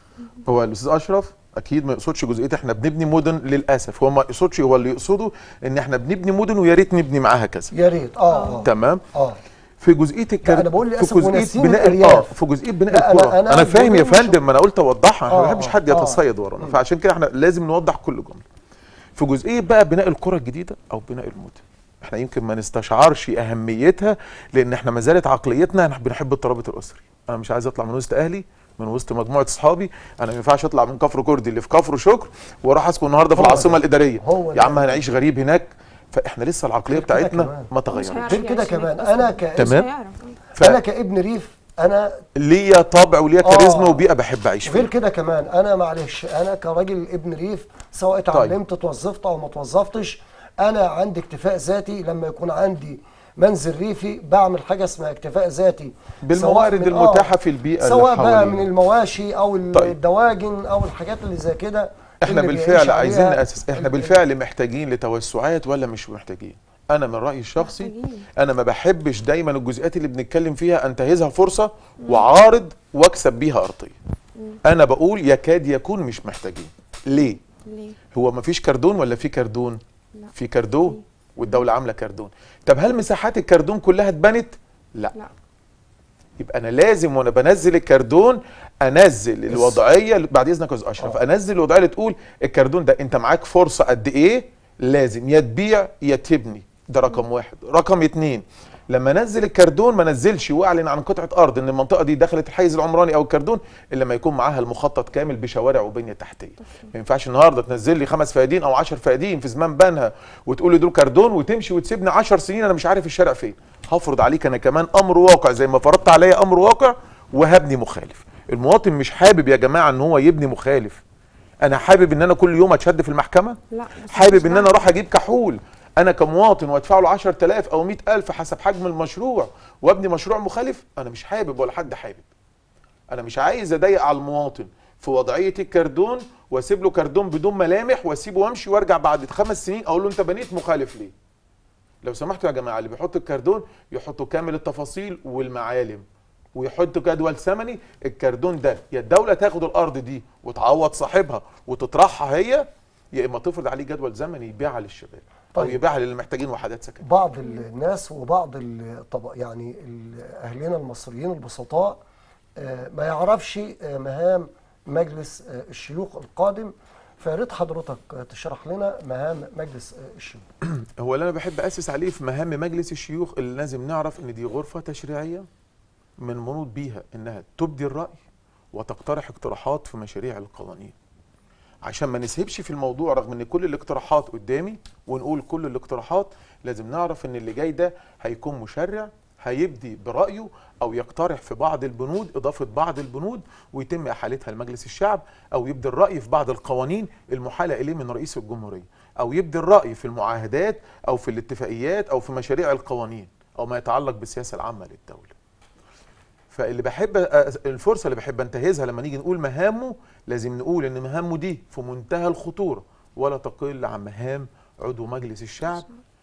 هو الاستاذ اشرف اكيد ما يقصدش جزئيه احنا بنبني مدن للاسف هو ما يقصدش هو اللي يقصده ان احنا بنبني مدن ويا ريت نبني معاها كذا يا ريت اه اه تمام اه في جزئيه الكر... أنا بقول في للأسف جزئيه وناسين بناء الأرياف. اه في جزئيه بناء لا، أنا- القرى أنا انا, فاهم يا بقول مش- فندم ما انا قلت اوضحها احنا آه، ما بنحبش حد آه. يتصيد ورانا فعشان كده احنا لازم نوضح كل جمله في جزئيه بقى بناء القرى الجديده او بناء المدن احنا يمكن ما نستشعرش اهميتها لان احنا ما زالت عقليتنا احنا بنحب الترابط الاسري انا مش عايز اطلع من وسط اهلي من وسط مجموعه اصحابي انا ما ينفعش اطلع من كفر كردي اللي في كفر شكر واروح اسكن النهارده في هو العاصمه ده. الاداريه هو يا ده. عم هنعيش غريب هناك فاحنا لسه العقليه غير كده بتاعتنا كمان. ما مش تغيرتش هيعرف غير كده يعيش كمان هناك أصلاً. انا ك تمام. مش هيعرف ف- انا كابن ريف انا ليا طابع وليا آه. كاريزما وبيئه بحب اعيش غير فيها كده كمان انا معلش انا كراجل ابن ريف سواء اتعلمت اتوظفت او ما اتوظفتش انا عندي اكتفاء ذاتي لما يكون عندي منزل ريفي بعمل حاجه اسمها اكتفاء ذاتي بالموارد سواء من- المتاحه في البيئه اللي سواء بقى حوالينا. من المواشي او ال- طيب. الدواجن او الحاجات اللي زي كده احنا اللي بيعيش بالفعل عايزين عليها ناسس احنا ال- بالفعل محتاجين لتوسعات ولا مش محتاجين انا من رايي الشخصي محتاجين. انا ما بحبش دايما الجزئيات اللي بنتكلم فيها انتهزها فرصه وعارض واكسب بيها ارضيه انا بقول يكاد يكون مش محتاجين ليه ليه؟ هو ما فيش كردون ولا في كردون لا. في كردون والدوله عامله كردون طب هل مساحات الكردون كلها اتبنت لا لا يبقى انا لازم وانا بنزل الكردون انزل الوضعيه بعد اذنك يا استاذ اشرف انزل الوضعيه اللي تقول الكردون ده انت معاك فرصه قد ايه لازم يا تبيع يا تبني ده رقم واحد رقم اتنين لما انزل الكردون ما انزلش واعلن عن قطعه ارض ان المنطقه دي دخلت الحيز العمراني او الكردون الا لما يكون معاها المخطط كامل بشوارع وبنيه تحتيه ما ينفعش النهارده تنزل لي خمس فدادين او 10 فدادين في زمان بنها وتقول لي دول كردون وتمشي وتسيبني 10 سنين انا مش عارف الشارع فين هفرض عليك انا كمان امر واقع زي ما فرضت عليا امر واقع وهبني مخالف المواطن مش حابب يا جماعه ان هو يبني مخالف انا حابب ان انا كل يوم اتشد في المحكمه لا بس حابب مش ان انا معنى. اروح اجيب كحول انا كمواطن وادفع له 10000 او 100000 حسب حجم المشروع وابني مشروع مخالف انا مش حابب ولا حد حابب انا مش عايز اضيق على المواطن في وضعيه الكردون واسيب له كردون بدون ملامح واسيبه وامشي وارجع بعد خمس سنين اقول له انت بنيت مخالف ليه لو سمحتوا يا جماعه اللي بيحط الكردون يحطوا كامل التفاصيل والمعالم ويحطوا جدول ثمني الكردون ده يا الدوله تاخد الارض دي وتعوض صاحبها وتطرحها هي يا اما تفرض عليه جدول زمني يبيعها للشباب او طيب. يبيعها للي محتاجين وحدات سكنيه بعض الناس وبعض الطب... يعني ال- اهلنا المصريين البسطاء آه، ما يعرفش آه، مهام مجلس آه، الشيوخ القادم فيا ريت حضرتك آه، تشرح لنا مهام مجلس آه، الشيوخ هو اللي انا بحب اسس عليه في مهام مجلس الشيوخ اللي لازم نعرف ان دي غرفه تشريعيه من منوط بيها انها تبدي الراي وتقترح اقتراحات في مشاريع القوانين عشان ما نسهبش في الموضوع رغم ان كل الاقتراحات قدامي ونقول كل الاقتراحات لازم نعرف ان اللي جاي ده هيكون مشرع هيبدي برايه او يقترح في بعض البنود اضافه بعض البنود ويتم احالتها لمجلس الشعب او يبدي الراي في بعض القوانين المحاله اليه من رئيس الجمهوريه او يبدي الراي في المعاهدات او في الاتفاقيات او في مشاريع القوانين او ما يتعلق بالسياسه العامه للدوله فاللي بحب الفرصه اللي بحب انتهزها لما نيجي نقول مهامه لازم نقول ان مهامه دي في منتهى الخطوره ولا تقل عن مهام عضو مجلس الشعب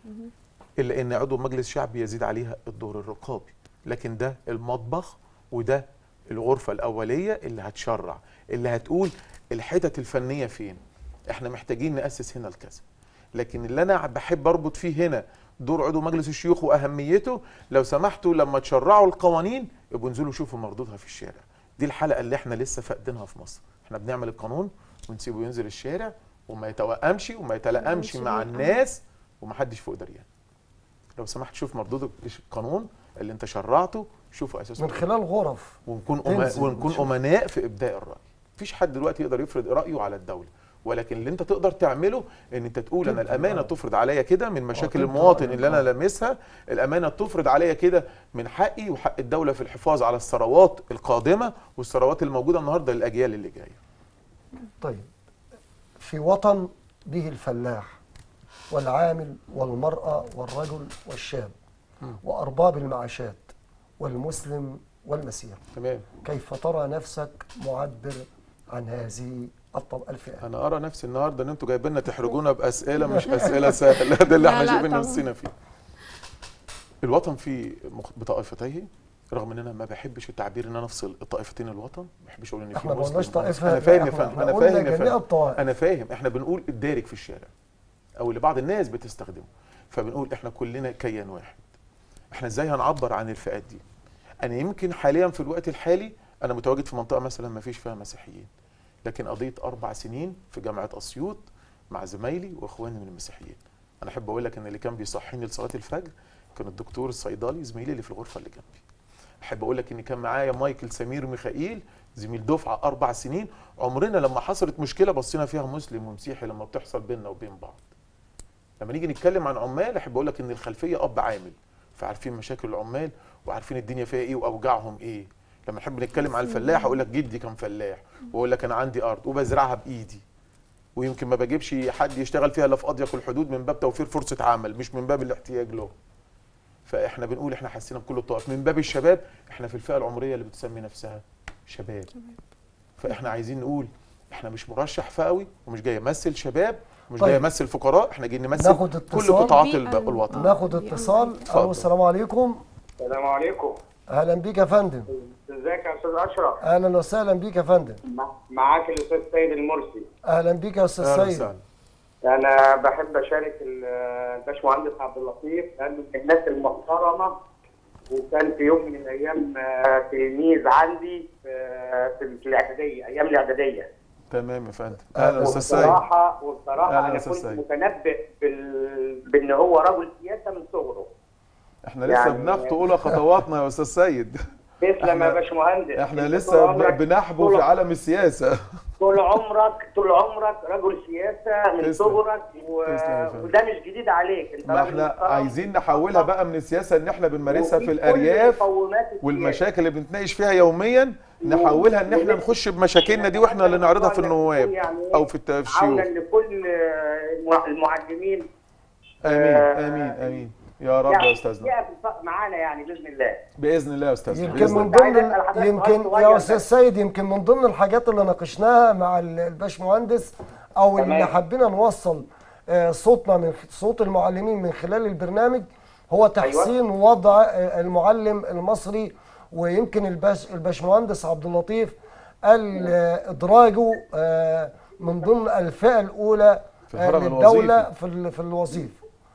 الا ان عضو مجلس الشعب يزيد عليها الدور الرقابي لكن ده المطبخ وده الغرفه الاوليه اللي هتشرع اللي هتقول الحتت الفنيه فين احنا محتاجين ناسس هنا الكذا لكن اللي انا بحب اربط فيه هنا دور عضو مجلس الشيوخ واهميته لو سمحتوا لما تشرعوا القوانين يبقوا انزلوا شوفوا مردودها في الشارع دي الحلقه اللي احنا لسه فاقدينها في مصر احنا بنعمل القانون ونسيبه ينزل الشارع وما يتوأمش وما يتلائمش يمشي مع معاه. الناس ومحدش فوق دريان لو سمحت شوف مردود القانون اللي انت شرعته شوفوا اساسه من إيه. خلال غرف ونكون أما تنزل ونكون ونشوف. امناء في ابداء الراي مفيش حد دلوقتي يقدر يفرض رايه على الدوله ولكن اللي انت تقدر تعمله ان انت تقول انا تبدي الامانه رأيك. تفرض عليا كده من مشاكل تبدي المواطن رأيك. اللي انا آه. لامسها الامانه تفرض عليا كده من حقي وحق الدوله في الحفاظ على الثروات القادمه والثروات الموجوده النهارده للاجيال اللي جايه طيب في وطن به الفلاح والعامل والمرأة والرجل والشاب وأرباب المعاشات والمسلم والمسيح تمام كيف ترى نفسك معبر عن هذه الطب الفئات انا ارى نفسي النهارده ان انتوا جايبين لنا تحرجونا باسئله مش اسئله سهله ده اللي لا، احنا لا، شايفين طبعاً. نفسنا فيه الوطن فيه مخ- بطائفتيه رغم ان انا ما بحبش التعبير ان انا افصل الطائفتين الوطن ما بحبش اقول ان في احنا ما مسلم قلناش طائفة انا فاهم يا احنا- فندم احنا انا قلنا فاهم يا جميع فندم الطوائف. انا فاهم احنا بنقول الدارج في الشارع او اللي بعض الناس بتستخدمه فبنقول احنا كلنا كيان واحد احنا ازاي هنعبر عن الفئات دي انا يمكن حاليا في الوقت الحالي انا متواجد في منطقه مثلا ما فيش فيها مسيحيين لكن قضيت اربع سنين في جامعه اسيوط مع زمايلي واخواني من المسيحيين انا احب اقول لك ان اللي كان بيصحيني لصلاه الفجر كان الدكتور الصيدلي زميلي اللي في الغرفه اللي جنبي احب اقول لك ان كان معايا مايكل سمير ميخائيل زميل دفعه اربع سنين عمرنا لما حصلت مشكله بصينا فيها مسلم ومسيحي لما بتحصل بيننا وبين بعض لما نيجي نتكلم عن عمال احب اقول لك ان الخلفيه اب عامل فعارفين مشاكل العمال وعارفين الدنيا فيها ايه واوجاعهم ايه لما نحب نتكلم عن الفلاح اقول لك جدي كان فلاح واقول لك انا عندي ارض وبزرعها بايدي ويمكن ما بجيبش حد يشتغل فيها الا في اضيق الحدود من باب توفير فرصه عمل مش من باب الاحتياج له فاحنا بنقول احنا حسينا بكل الطوائف من باب الشباب احنا في الفئه العمريه اللي بتسمي نفسها شباب فاحنا عايزين نقول احنا مش مرشح فئوي ومش جاي امثل شباب ومش طيب. جاي امثل فقراء احنا جايين نمثل ناخد كل اتصال. قطاعات دي الب- ال- الوطن ناخد دي اتصال أهم. اتفضل. الو السلام عليكم السلام عليكم اهلا بيك يا فندم ازيك يا استاذ اشرف اهلا وسهلا بيك يا فندم مع- معاك الاستاذ سيد المرسي اهلا بيك يا استاذ اهلا سيد وسهلا انا بحب اشارك ال- الباشمهندس عبد اللطيف لانه من الناس المحترمه وكان في يوم من الايام آه، تلميذ عندي في في الاعداديه ايام الاعداديه تمام يا فندم اهلا يا استاذ سيد وبصراحه وبصراحه أهلا انا أستاذ كنت سيد. متنبئ بال... بان هو رجل سياسه من صغره احنا لسه يعني- بنخطو اولى خطواتنا يا استاذ سيد تسلم يا إحنا- باشمهندس احنا أنت لسه طول ب- عمرك- بنحبو طول- في عالم السياسه طول عمرك طول عمرك رجل سياسه من تسلم. صغرك و... تسلم يا فندم. وده مش جديد عليك انت ما راجل احنا محترم. عايزين نحولها بقى من السياسه ان احنا بنمارسها وفي في كل الارياف مقومات السياسة. والمشاكل اللي بنتناقش فيها يوميا نحولها ان احنا نخش بمشاكلنا دي واحنا اللي نعرضها في النواب او في الت- في عونا الشيوخ لكل المع- المعلمين امين آه، امين امين يا رب يا استاذنا يقف الصف معانا يعني باذن الله باذن الله يا استاذنا يمكن بإذن من الله. عايز ضمن أسأل حضرتك يمكن سؤال يا صغير استاذ بس. سيد يمكن من ضمن الحاجات اللي ناقشناها مع ال- الباشمهندس او اللي تمام. حبينا نوصل آه، صوتنا من خ- صوت المعلمين من خلال البرنامج هو تحسين وضع آه، المعلم المصري ويمكن الباش الباشمهندس عبد اللطيف قال آه، ادراجه آه، من ضمن الفئه الاولى في آه، الهرم للدوله الوظيفي. في ال- في الوظيفه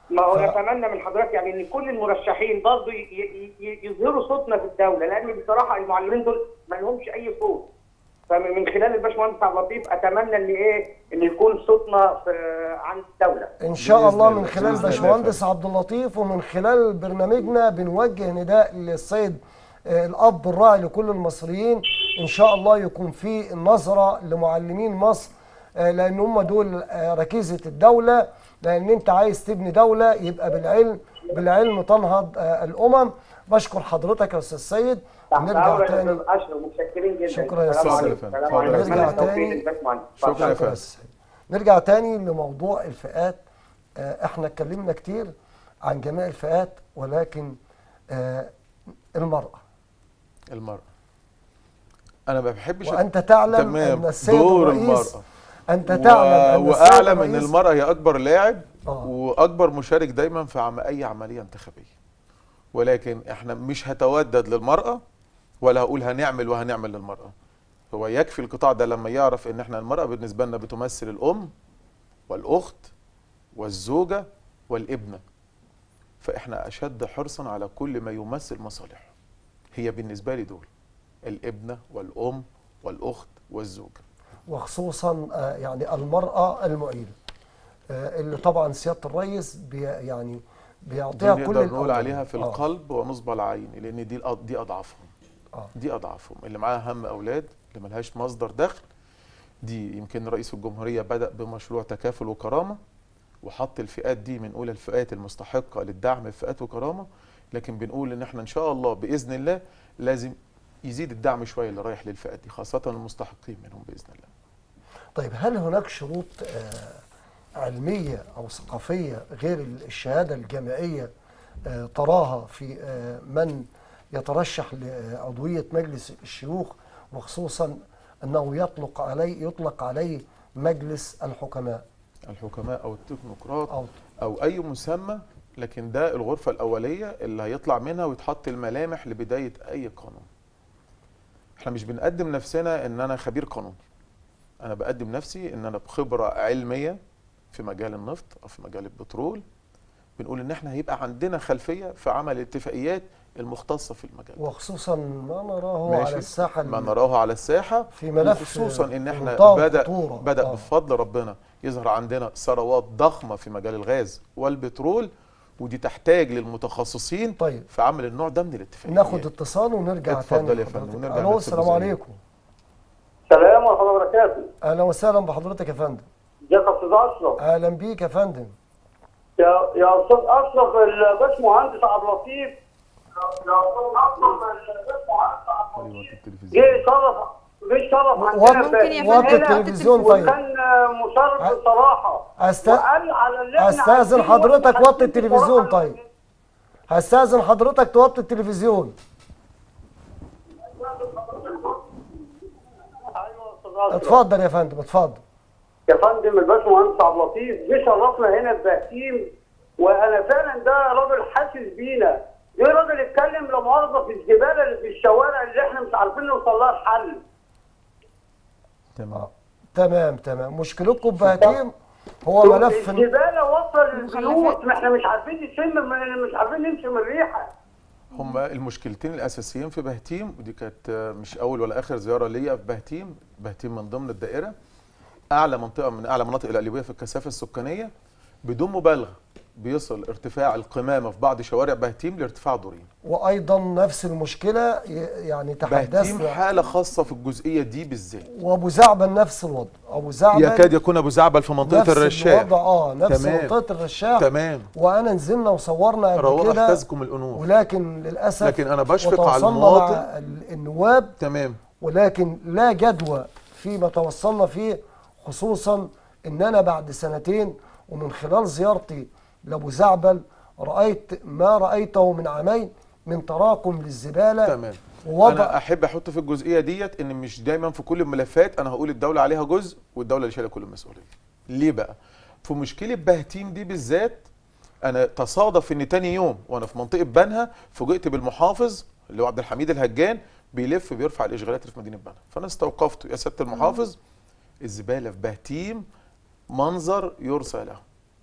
ما هو ف- نتمنى من حضرتك يعني ان كل المرشحين برضه ي- ي- ي- يظهروا صوتنا في الدوله لان بصراحه المعلمين دول ما لهمش اي صوت فمن من خلال الباشمهندس عبد اللطيف اتمنى ان ايه ان يكون صوتنا في عند الدوله ان شاء بإذن الله الله. من خلال بإذن الله باشمهندس عبد اللطيف ومن خلال برنامجنا بنوجه نداء للسيد آه، الاب الراعي لكل المصريين ان شاء الله يكون في نظره لمعلمين مصر آه، لان هم دول آه، ركيزه الدوله لان انت عايز تبني دوله يبقى بالعلم بالعلم تنهض آه، الامم بشكر حضرتك يا استاذ سيد تحت نرجع امرك يا تاني استاذ اشرف متشكرين جدا شكرا يا السلام أستاذ عليكم. سلفان. السلام اتفضل. عليكم نرجع أتمنى التوفيق تاني. للباشمهندس. شكرا يا شكرا يا فندم. أستاذ سيد. نرجع تاني لموضوع الفئات آه، احنا اتكلمنا كتير عن جميع الفئات ولكن آه، المرأة المرأة أنا ما بحبش وأنت تعلم تمام أن السيد دور الرئيس المرأة أنت تعلم أن السيد واعلم ان الرئيس المراه هي اكبر لاعب آه. واكبر مشارك دايما في عم اي عمليه انتخابيه ولكن احنا مش هتودد للمراه ولا هقول هنعمل وهنعمل للمراه هو يكفي القطاع ده لما يعرف ان احنا المراه بالنسبه لنا بتمثل الام والاخت والزوجه والابنه فاحنا اشد حرصا على كل ما يمثل مصالحه هي بالنسبه لي دول الابنه والام والاخت والزوجه وخصوصا آه، يعني المرأة المعيلة آه، اللي طبعا سيادة الرئيس بي يعني دي بيعطيها كل نقدر نقول الأولوية. عليها في آه. القلب ونصب العين لان دي الأ- دي اضعافهم آه. دي اضعافهم اللي معاها هم اولاد اللي ملهاش مصدر دخل دي يمكن رئيس الجمهوريه بدا بمشروع تكافل وكرامه وحط الفئات دي من اولى الفئات المستحقه للدعم في فئات وكرامه لكن بنقول ان احنا ان شاء الله باذن الله لازم يزيد الدعم شويه اللي رايح للفئات دي خاصه المستحقين منهم باذن الله طيب هل هناك شروط آه، علمية أو ثقافية غير الشهادة الجامعية آه، تراها في آه، من يترشح لعضوية مجلس الشيوخ وخصوصا أنه يطلق عليه يطلق عليه مجلس الحكماء الحكماء او التكنوقراط أو او اي مسمى لكن ده الغرفه الاوليه اللي هيطلع منها ويتحط الملامح لبدايه اي قانون احنا مش بنقدم نفسنا ان انا خبير قانوني انا بقدم نفسي ان انا بخبره علميه في مجال النفط او في مجال البترول بنقول ان احنا هيبقى عندنا خلفيه في عمل الاتفاقيات المختصه في المجال وخصوصا ما نراه ماشي. على الساحة ما ال- نراه على الساحه في ملف خصوصا ان في احنا منتهى بدا الخطورة. بدا آه. بفضل ربنا يظهر عندنا ثروات ضخمه في مجال الغاز والبترول ودي تحتاج للمتخصصين طيب. في عمل النوع ده من الاتفاقيات ناخد اتصال ونرجع اتفضل تاني يا فندم، لحضرتك. ونرجع الو لنفس السلام الجزئية. عليكم سلام ورحمه الله وبركاته اهلا وسهلا بحضرتك يا فندم ازيك يا استاذ اشرف اهلا بيك يا فندم يا يا استاذ اشرف الباشمهندس عبد اللطيف يا استاذ اشرف الباشمهندس عبد اللطيف أيوة، التلفزيون. جه شرف جه شرف عندنا وطي- ممكن يا في- وطي فندم التلفزيون طيب وكان مشرف بصراحه أست- وقال على اللي احنا استاذن عايزينه حضرتك وإحنا وطي عايزين التلفزيون بصراحة طيب هستاذن حضرتك توطي التلفزيون ايوه يا استاذ أشرف. اتفضل يا فندم اتفضل يا فندم الباشمهندس عبد اللطيف جه شرفنا هنا في بهتيم وانا فعلا ده راجل حاسس بينا جه راجل اتكلم لا مؤاخذه في الزباله اللي في الشوارع اللي احنا مش عارفين نوصل لها الحل تمام تمام تمام مشكلتكم بهتيم هو ملف الزباله وصل المخلفات. البيوت ما احنا مش عارفين نشم من مش عارفين نشم الريحه هما المشكلتين الاساسيين في بهتيم ودي كانت آه، مش اول ولا اخر زياره ليا في بهتيم بهتيم من ضمن الدائره اعلى منطقه من اعلى مناطق القليوبيه في الكثافه السكانيه بدون مبالغه بيصل ارتفاع القمامه في بعض شوارع بهتيم لارتفاع دورين وايضا نفس المشكله ي- يعني بهتيم تحدثنا حاله خاصه في الجزئيه دي بالذات وابو زعبل نفس الوضع ابو زعبل يكاد يكون ابو زعبل في منطقه نفس الرشاح الوضع اه نفس تمام. منطقه الرشاح تمام وانا نزلنا وصورنا قبل رواه كده احتزكم الانوف ولكن للاسف لكن أنا بشفق على وتواصلنا المواطن. مع ال- النواب تمام ولكن لا جدوى فيما توصلنا فيه خصوصا ان انا بعد سنتين ومن خلال زيارتي لابو زعبل رايت ما رايته من عامين من تراكم للزباله تمام ووضع انا احب احط في الجزئيه ديت ان مش دايما في كل الملفات انا هقول الدوله عليها جزء والدوله اللي شايله كل المسؤوليه ليه بقى في مشكله بهتيم دي بالذات انا تصادف ان تاني يوم وانا في منطقه بنها فوجئت بالمحافظ اللي هو عبد الحميد الهجان بيلف بيرفع الاشغالات اللي في مدينه بنها فانا استوقفته يا سياده المحافظ الزباله في بهتيم منظر يرثى له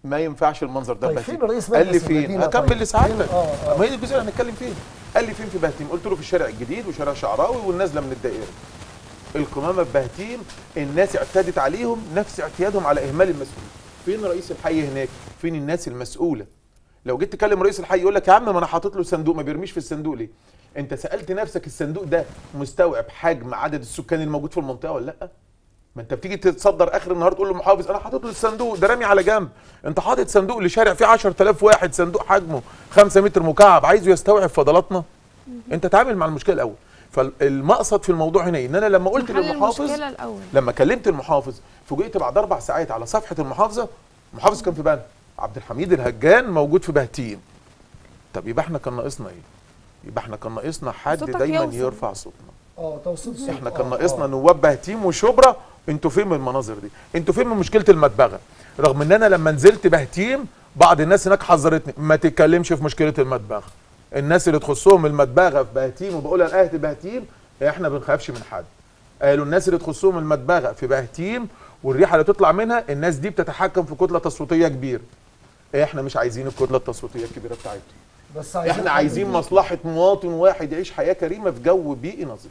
ما ينفعش المنظر ده طيب بهتيم. فين رئيس قال لي مجلس فين المدينة هكمل طيب؟ لسعادتك فين؟ آه، آه. ما هي دي الجزء اللي هنتكلم فيه قال لي فين في بهتيم قلت له في الشارع الجديد وشارع شعراوي والنازله من الدائري القمامه في بهتيم الناس اعتادت عليهم نفس اعتيادهم على اهمال المسؤول فين رئيس الحي هناك فين الناس المسؤوله لو جيت تكلم رئيس الحي يقول لك يا عم ما انا حاطط له صندوق ما بيرميش في الصندوق ليه انت سالت نفسك الصندوق ده مستوعب حجم عدد السكان الموجود في المنطقه ولا لا ما انت بتيجي تتصدر اخر النهار تقول للمحافظ انا حاطط له الصندوق ده رامي على جنب انت حاطط صندوق لشارع فيه 10000 واحد صندوق حجمه 5 متر مكعب عايزه يستوعب فضلاتنا انت تعامل مع المشكله الاول فالمقصد في الموضوع هنا إيه؟ ان انا لما قلت نحل للمحافظ المشكله الاول لما كلمت المحافظ فوجئت بعد اربع ساعات على صفحه المحافظه المحافظ كان في بنها عبد الحميد الهجان موجود في بهتيم طب يبقى احنا كان ناقصنا ايه؟ يبقى احنا كان ناقصنا حد صوتك دايما يوصل. يرفع صوتنا اه توصيل صوت احنا آه، كان ناقصنا آه. نواب بهتيم وشبرا انتوا فين من المناظر دي انتوا فين من مشكله المدبغه رغم ان انا لما نزلت بهتيم بعض الناس هناك حذرتني ما تتكلمش في مشكله المدبغه الناس اللي تخصهم المدبغه في بهتيم وبقول انا اهل بهتيم احنا ما بنخافش من حد قالوا الناس اللي تخصهم المدبغه في بهتيم والريحه اللي تطلع منها الناس دي بتتحكم في كتله تصويتيه كبيره احنا مش عايزين الكتله التصويتيه الكبيره بتاعتهم بس احنا عايزين مصلحه مواطن واحد يعيش حياه كريمه في جو بيئي نظيف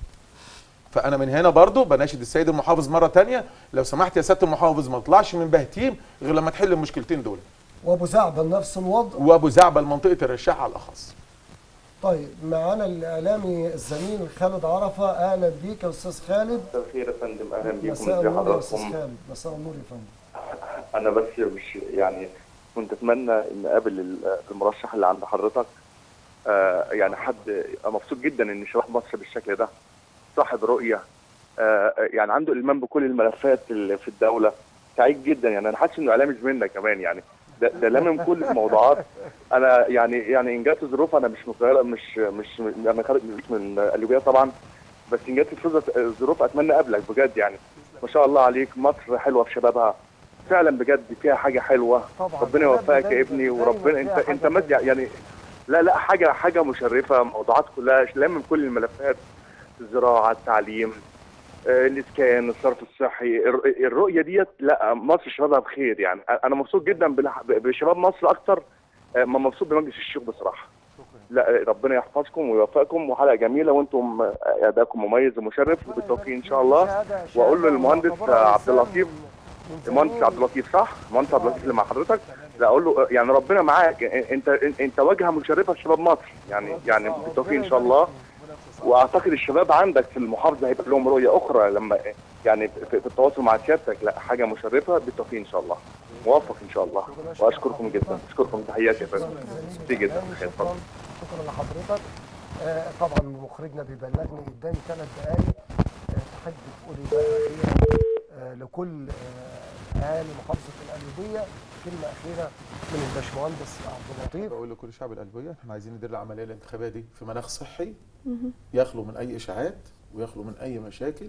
فانا من هنا برضو بناشد السيد المحافظ مره تانية لو سمحت يا سياده المحافظ ما تطلعش من بهتيم غير لما تحل المشكلتين دول وابو زعبل نفس الوضع وابو زعبل منطقه الرشاح على الاخص طيب معانا الاعلامي الزميل خالد عرفه اهلا بيك يا استاذ خالد مساء الخير يا فندم اهلا بيكم مساء ازي النور يا استاذ حضراتكم خالد مساء النور يا فندم انا بس مش يعني كنت اتمنى ان اقابل ال- المرشح اللي عند حضرتك آه يعني حد مبسوط جدا ان شباب مصر بالشكل ده صاحب رؤيه آه يعني عنده المام بكل الملفات اللي في الدوله سعيد جدا يعني انا حاسس انه اعلامي مش منا كمان يعني ده, ده لامم كل الموضوعات انا يعني يعني ان جات الظروف انا مش من القاهره مش مش من- انا خارج مش من القليوبيه طبعا بس ان جات الفرصة- الظروف اتمنى اقابلك بجد يعني ما شاء الله عليك مصر حلوه في شبابها فعلا بجد فيها حاجه حلوه طبعا ربنا يوفقك يا ابني وربنا انت انت مد يعني لا لا حاجه حاجه مشرفه موضوعات كلها لامم كل الملفات الزراعه التعليم آه، الاسكان الصرف الصحي الر- الرؤيه ديت لا مصر شبابها بخير يعني انا مبسوط جدا بالح- بشباب مصر اكتر آه، ما مبسوط بمجلس الشيوخ بصراحه لا ربنا يحفظكم ويوفقكم وحلقه جميله وانتم آه، ادائكم مميز ومشرف وبالتوفيق ان شاء الله واقول له للمهندس عبد اللطيف المهندس عبد اللطيف صح؟ المهندس عبد اللطيف اللي مع حضرتك لا اقول له يعني ربنا معاك انت انت واجهه مشرفه لشباب مصر يعني يعني بالتوفيق ان شاء الله واعتقد الشباب عندك في المحافظه هيبقى لهم رؤيه اخرى لما يعني في, في التواصل مع سيادتك لا حاجه مشرفه بالتوفيق ان شاء الله موفق ان شاء الله واشكركم جدا اشكركم تحياتي يا فندم ميرسي جدا خير اتفضل. شكرا شكرا لحضرتك آه طبعا مخرجنا بيبلغني قدامي ثلاث دقائق آه تحب تقولي بقى اخيرا آه لكل آه اهالي محافظه القليوبيه كلمه اخيره من الباشمهندس عبد اللطيف بقول لكل شعب القلبيه احنا عايزين ندير العمليه الانتخابيه دي في مناخ صحي يخلو من اي اشاعات ويخلو من اي مشاكل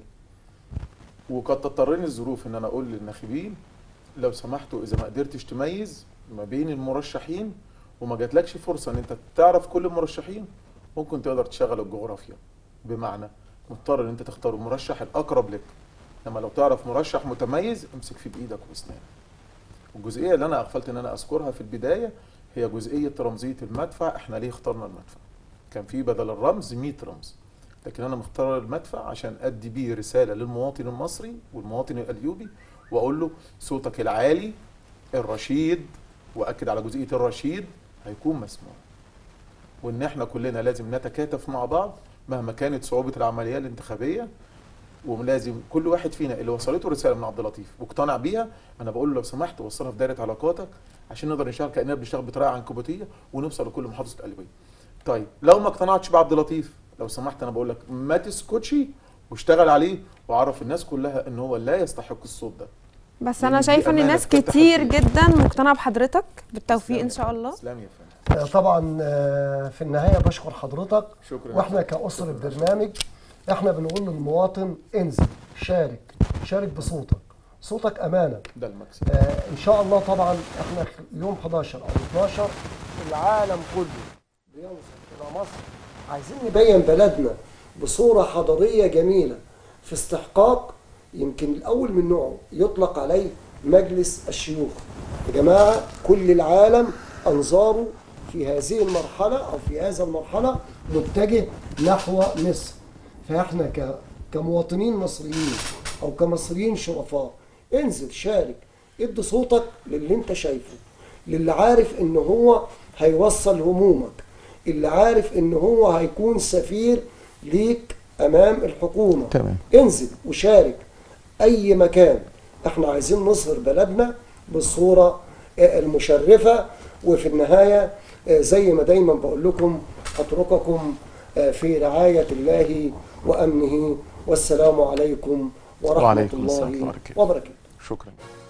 وقد تضطرني الظروف ان انا اقول للناخبين لو سمحتوا اذا ما قدرتش تميز ما بين المرشحين وما جاتلكش فرصه ان انت تعرف كل المرشحين ممكن تقدر تشغل الجغرافيا بمعنى مضطر ان انت تختار المرشح الاقرب لك انما لو تعرف مرشح متميز امسك فيه بايدك واسنانك الجزئيه اللي انا اغفلت ان انا اذكرها في البدايه هي جزئيه رمزيه المدفع احنا ليه اخترنا المدفع كان في بدل الرمز 100 رمز لكن انا مختار المدفع عشان ادي بيه رساله للمواطن المصري والمواطن القليوبي واقول له صوتك العالي الرشيد واكد على جزئيه الرشيد هيكون مسموع وان احنا كلنا لازم نتكاتف مع بعض مهما كانت صعوبه العمليه الانتخابيه ولازم كل واحد فينا اللي وصلته رساله من عبد اللطيف واقتنع بيها انا بقول له لو سمحت وصلها في دايره علاقاتك عشان نقدر نشتغل كاننا بنشتغل بطريقه عنكبوتيه ونوصل لكل محافظه قلبيه. طيب لو ما اقتنعتش بعبد اللطيف لو سمحت انا بقول لك ما تسكتش واشتغل عليه وعرف الناس كلها ان هو لا يستحق الصوت ده. بس لأن انا دي شايفه ان أمانة الناس بتفتح كتير الدنيا. جدا مقتنعه بحضرتك بالتوفيق ان شاء الله تسلم يا فندم. آه طبعا آه في النهايه بشكر حضرتك شكرا واحنا كاسره برنامج احنا بنقول للمواطن انزل شارك شارك بصوتك صوتك امانه ده المكسب. آه ان شاء الله طبعا احنا خ- يوم 11 او 12 العالم كله بينظر الى مصر عايزين نبين بلدنا بصوره حضاريه جميله في استحقاق يمكن الاول من نوعه يطلق عليه مجلس الشيوخ يا جماعة كل العالم أنظاره في هذه المرحلة أو في هذا المرحلة متجه نحو مصر فإحنا ك- كمواطنين مصريين أو كمصريين شرفاء انزل شارك ادي صوتك للي انت شايفه للي عارف ان هو هيوصل همومك اللي عارف ان هو هيكون سفير ليك امام الحكومه تمام. انزل وشارك اي مكان احنا عايزين نظهر بلدنا بالصوره آه، المشرفه وفي النهايه آه، زي ما دايما بقول لكم اترككم آه، في رعايه الله وامنه والسلام عليكم ورحمه وعليكم السلام الله ورحمة الله وبركاته شكرا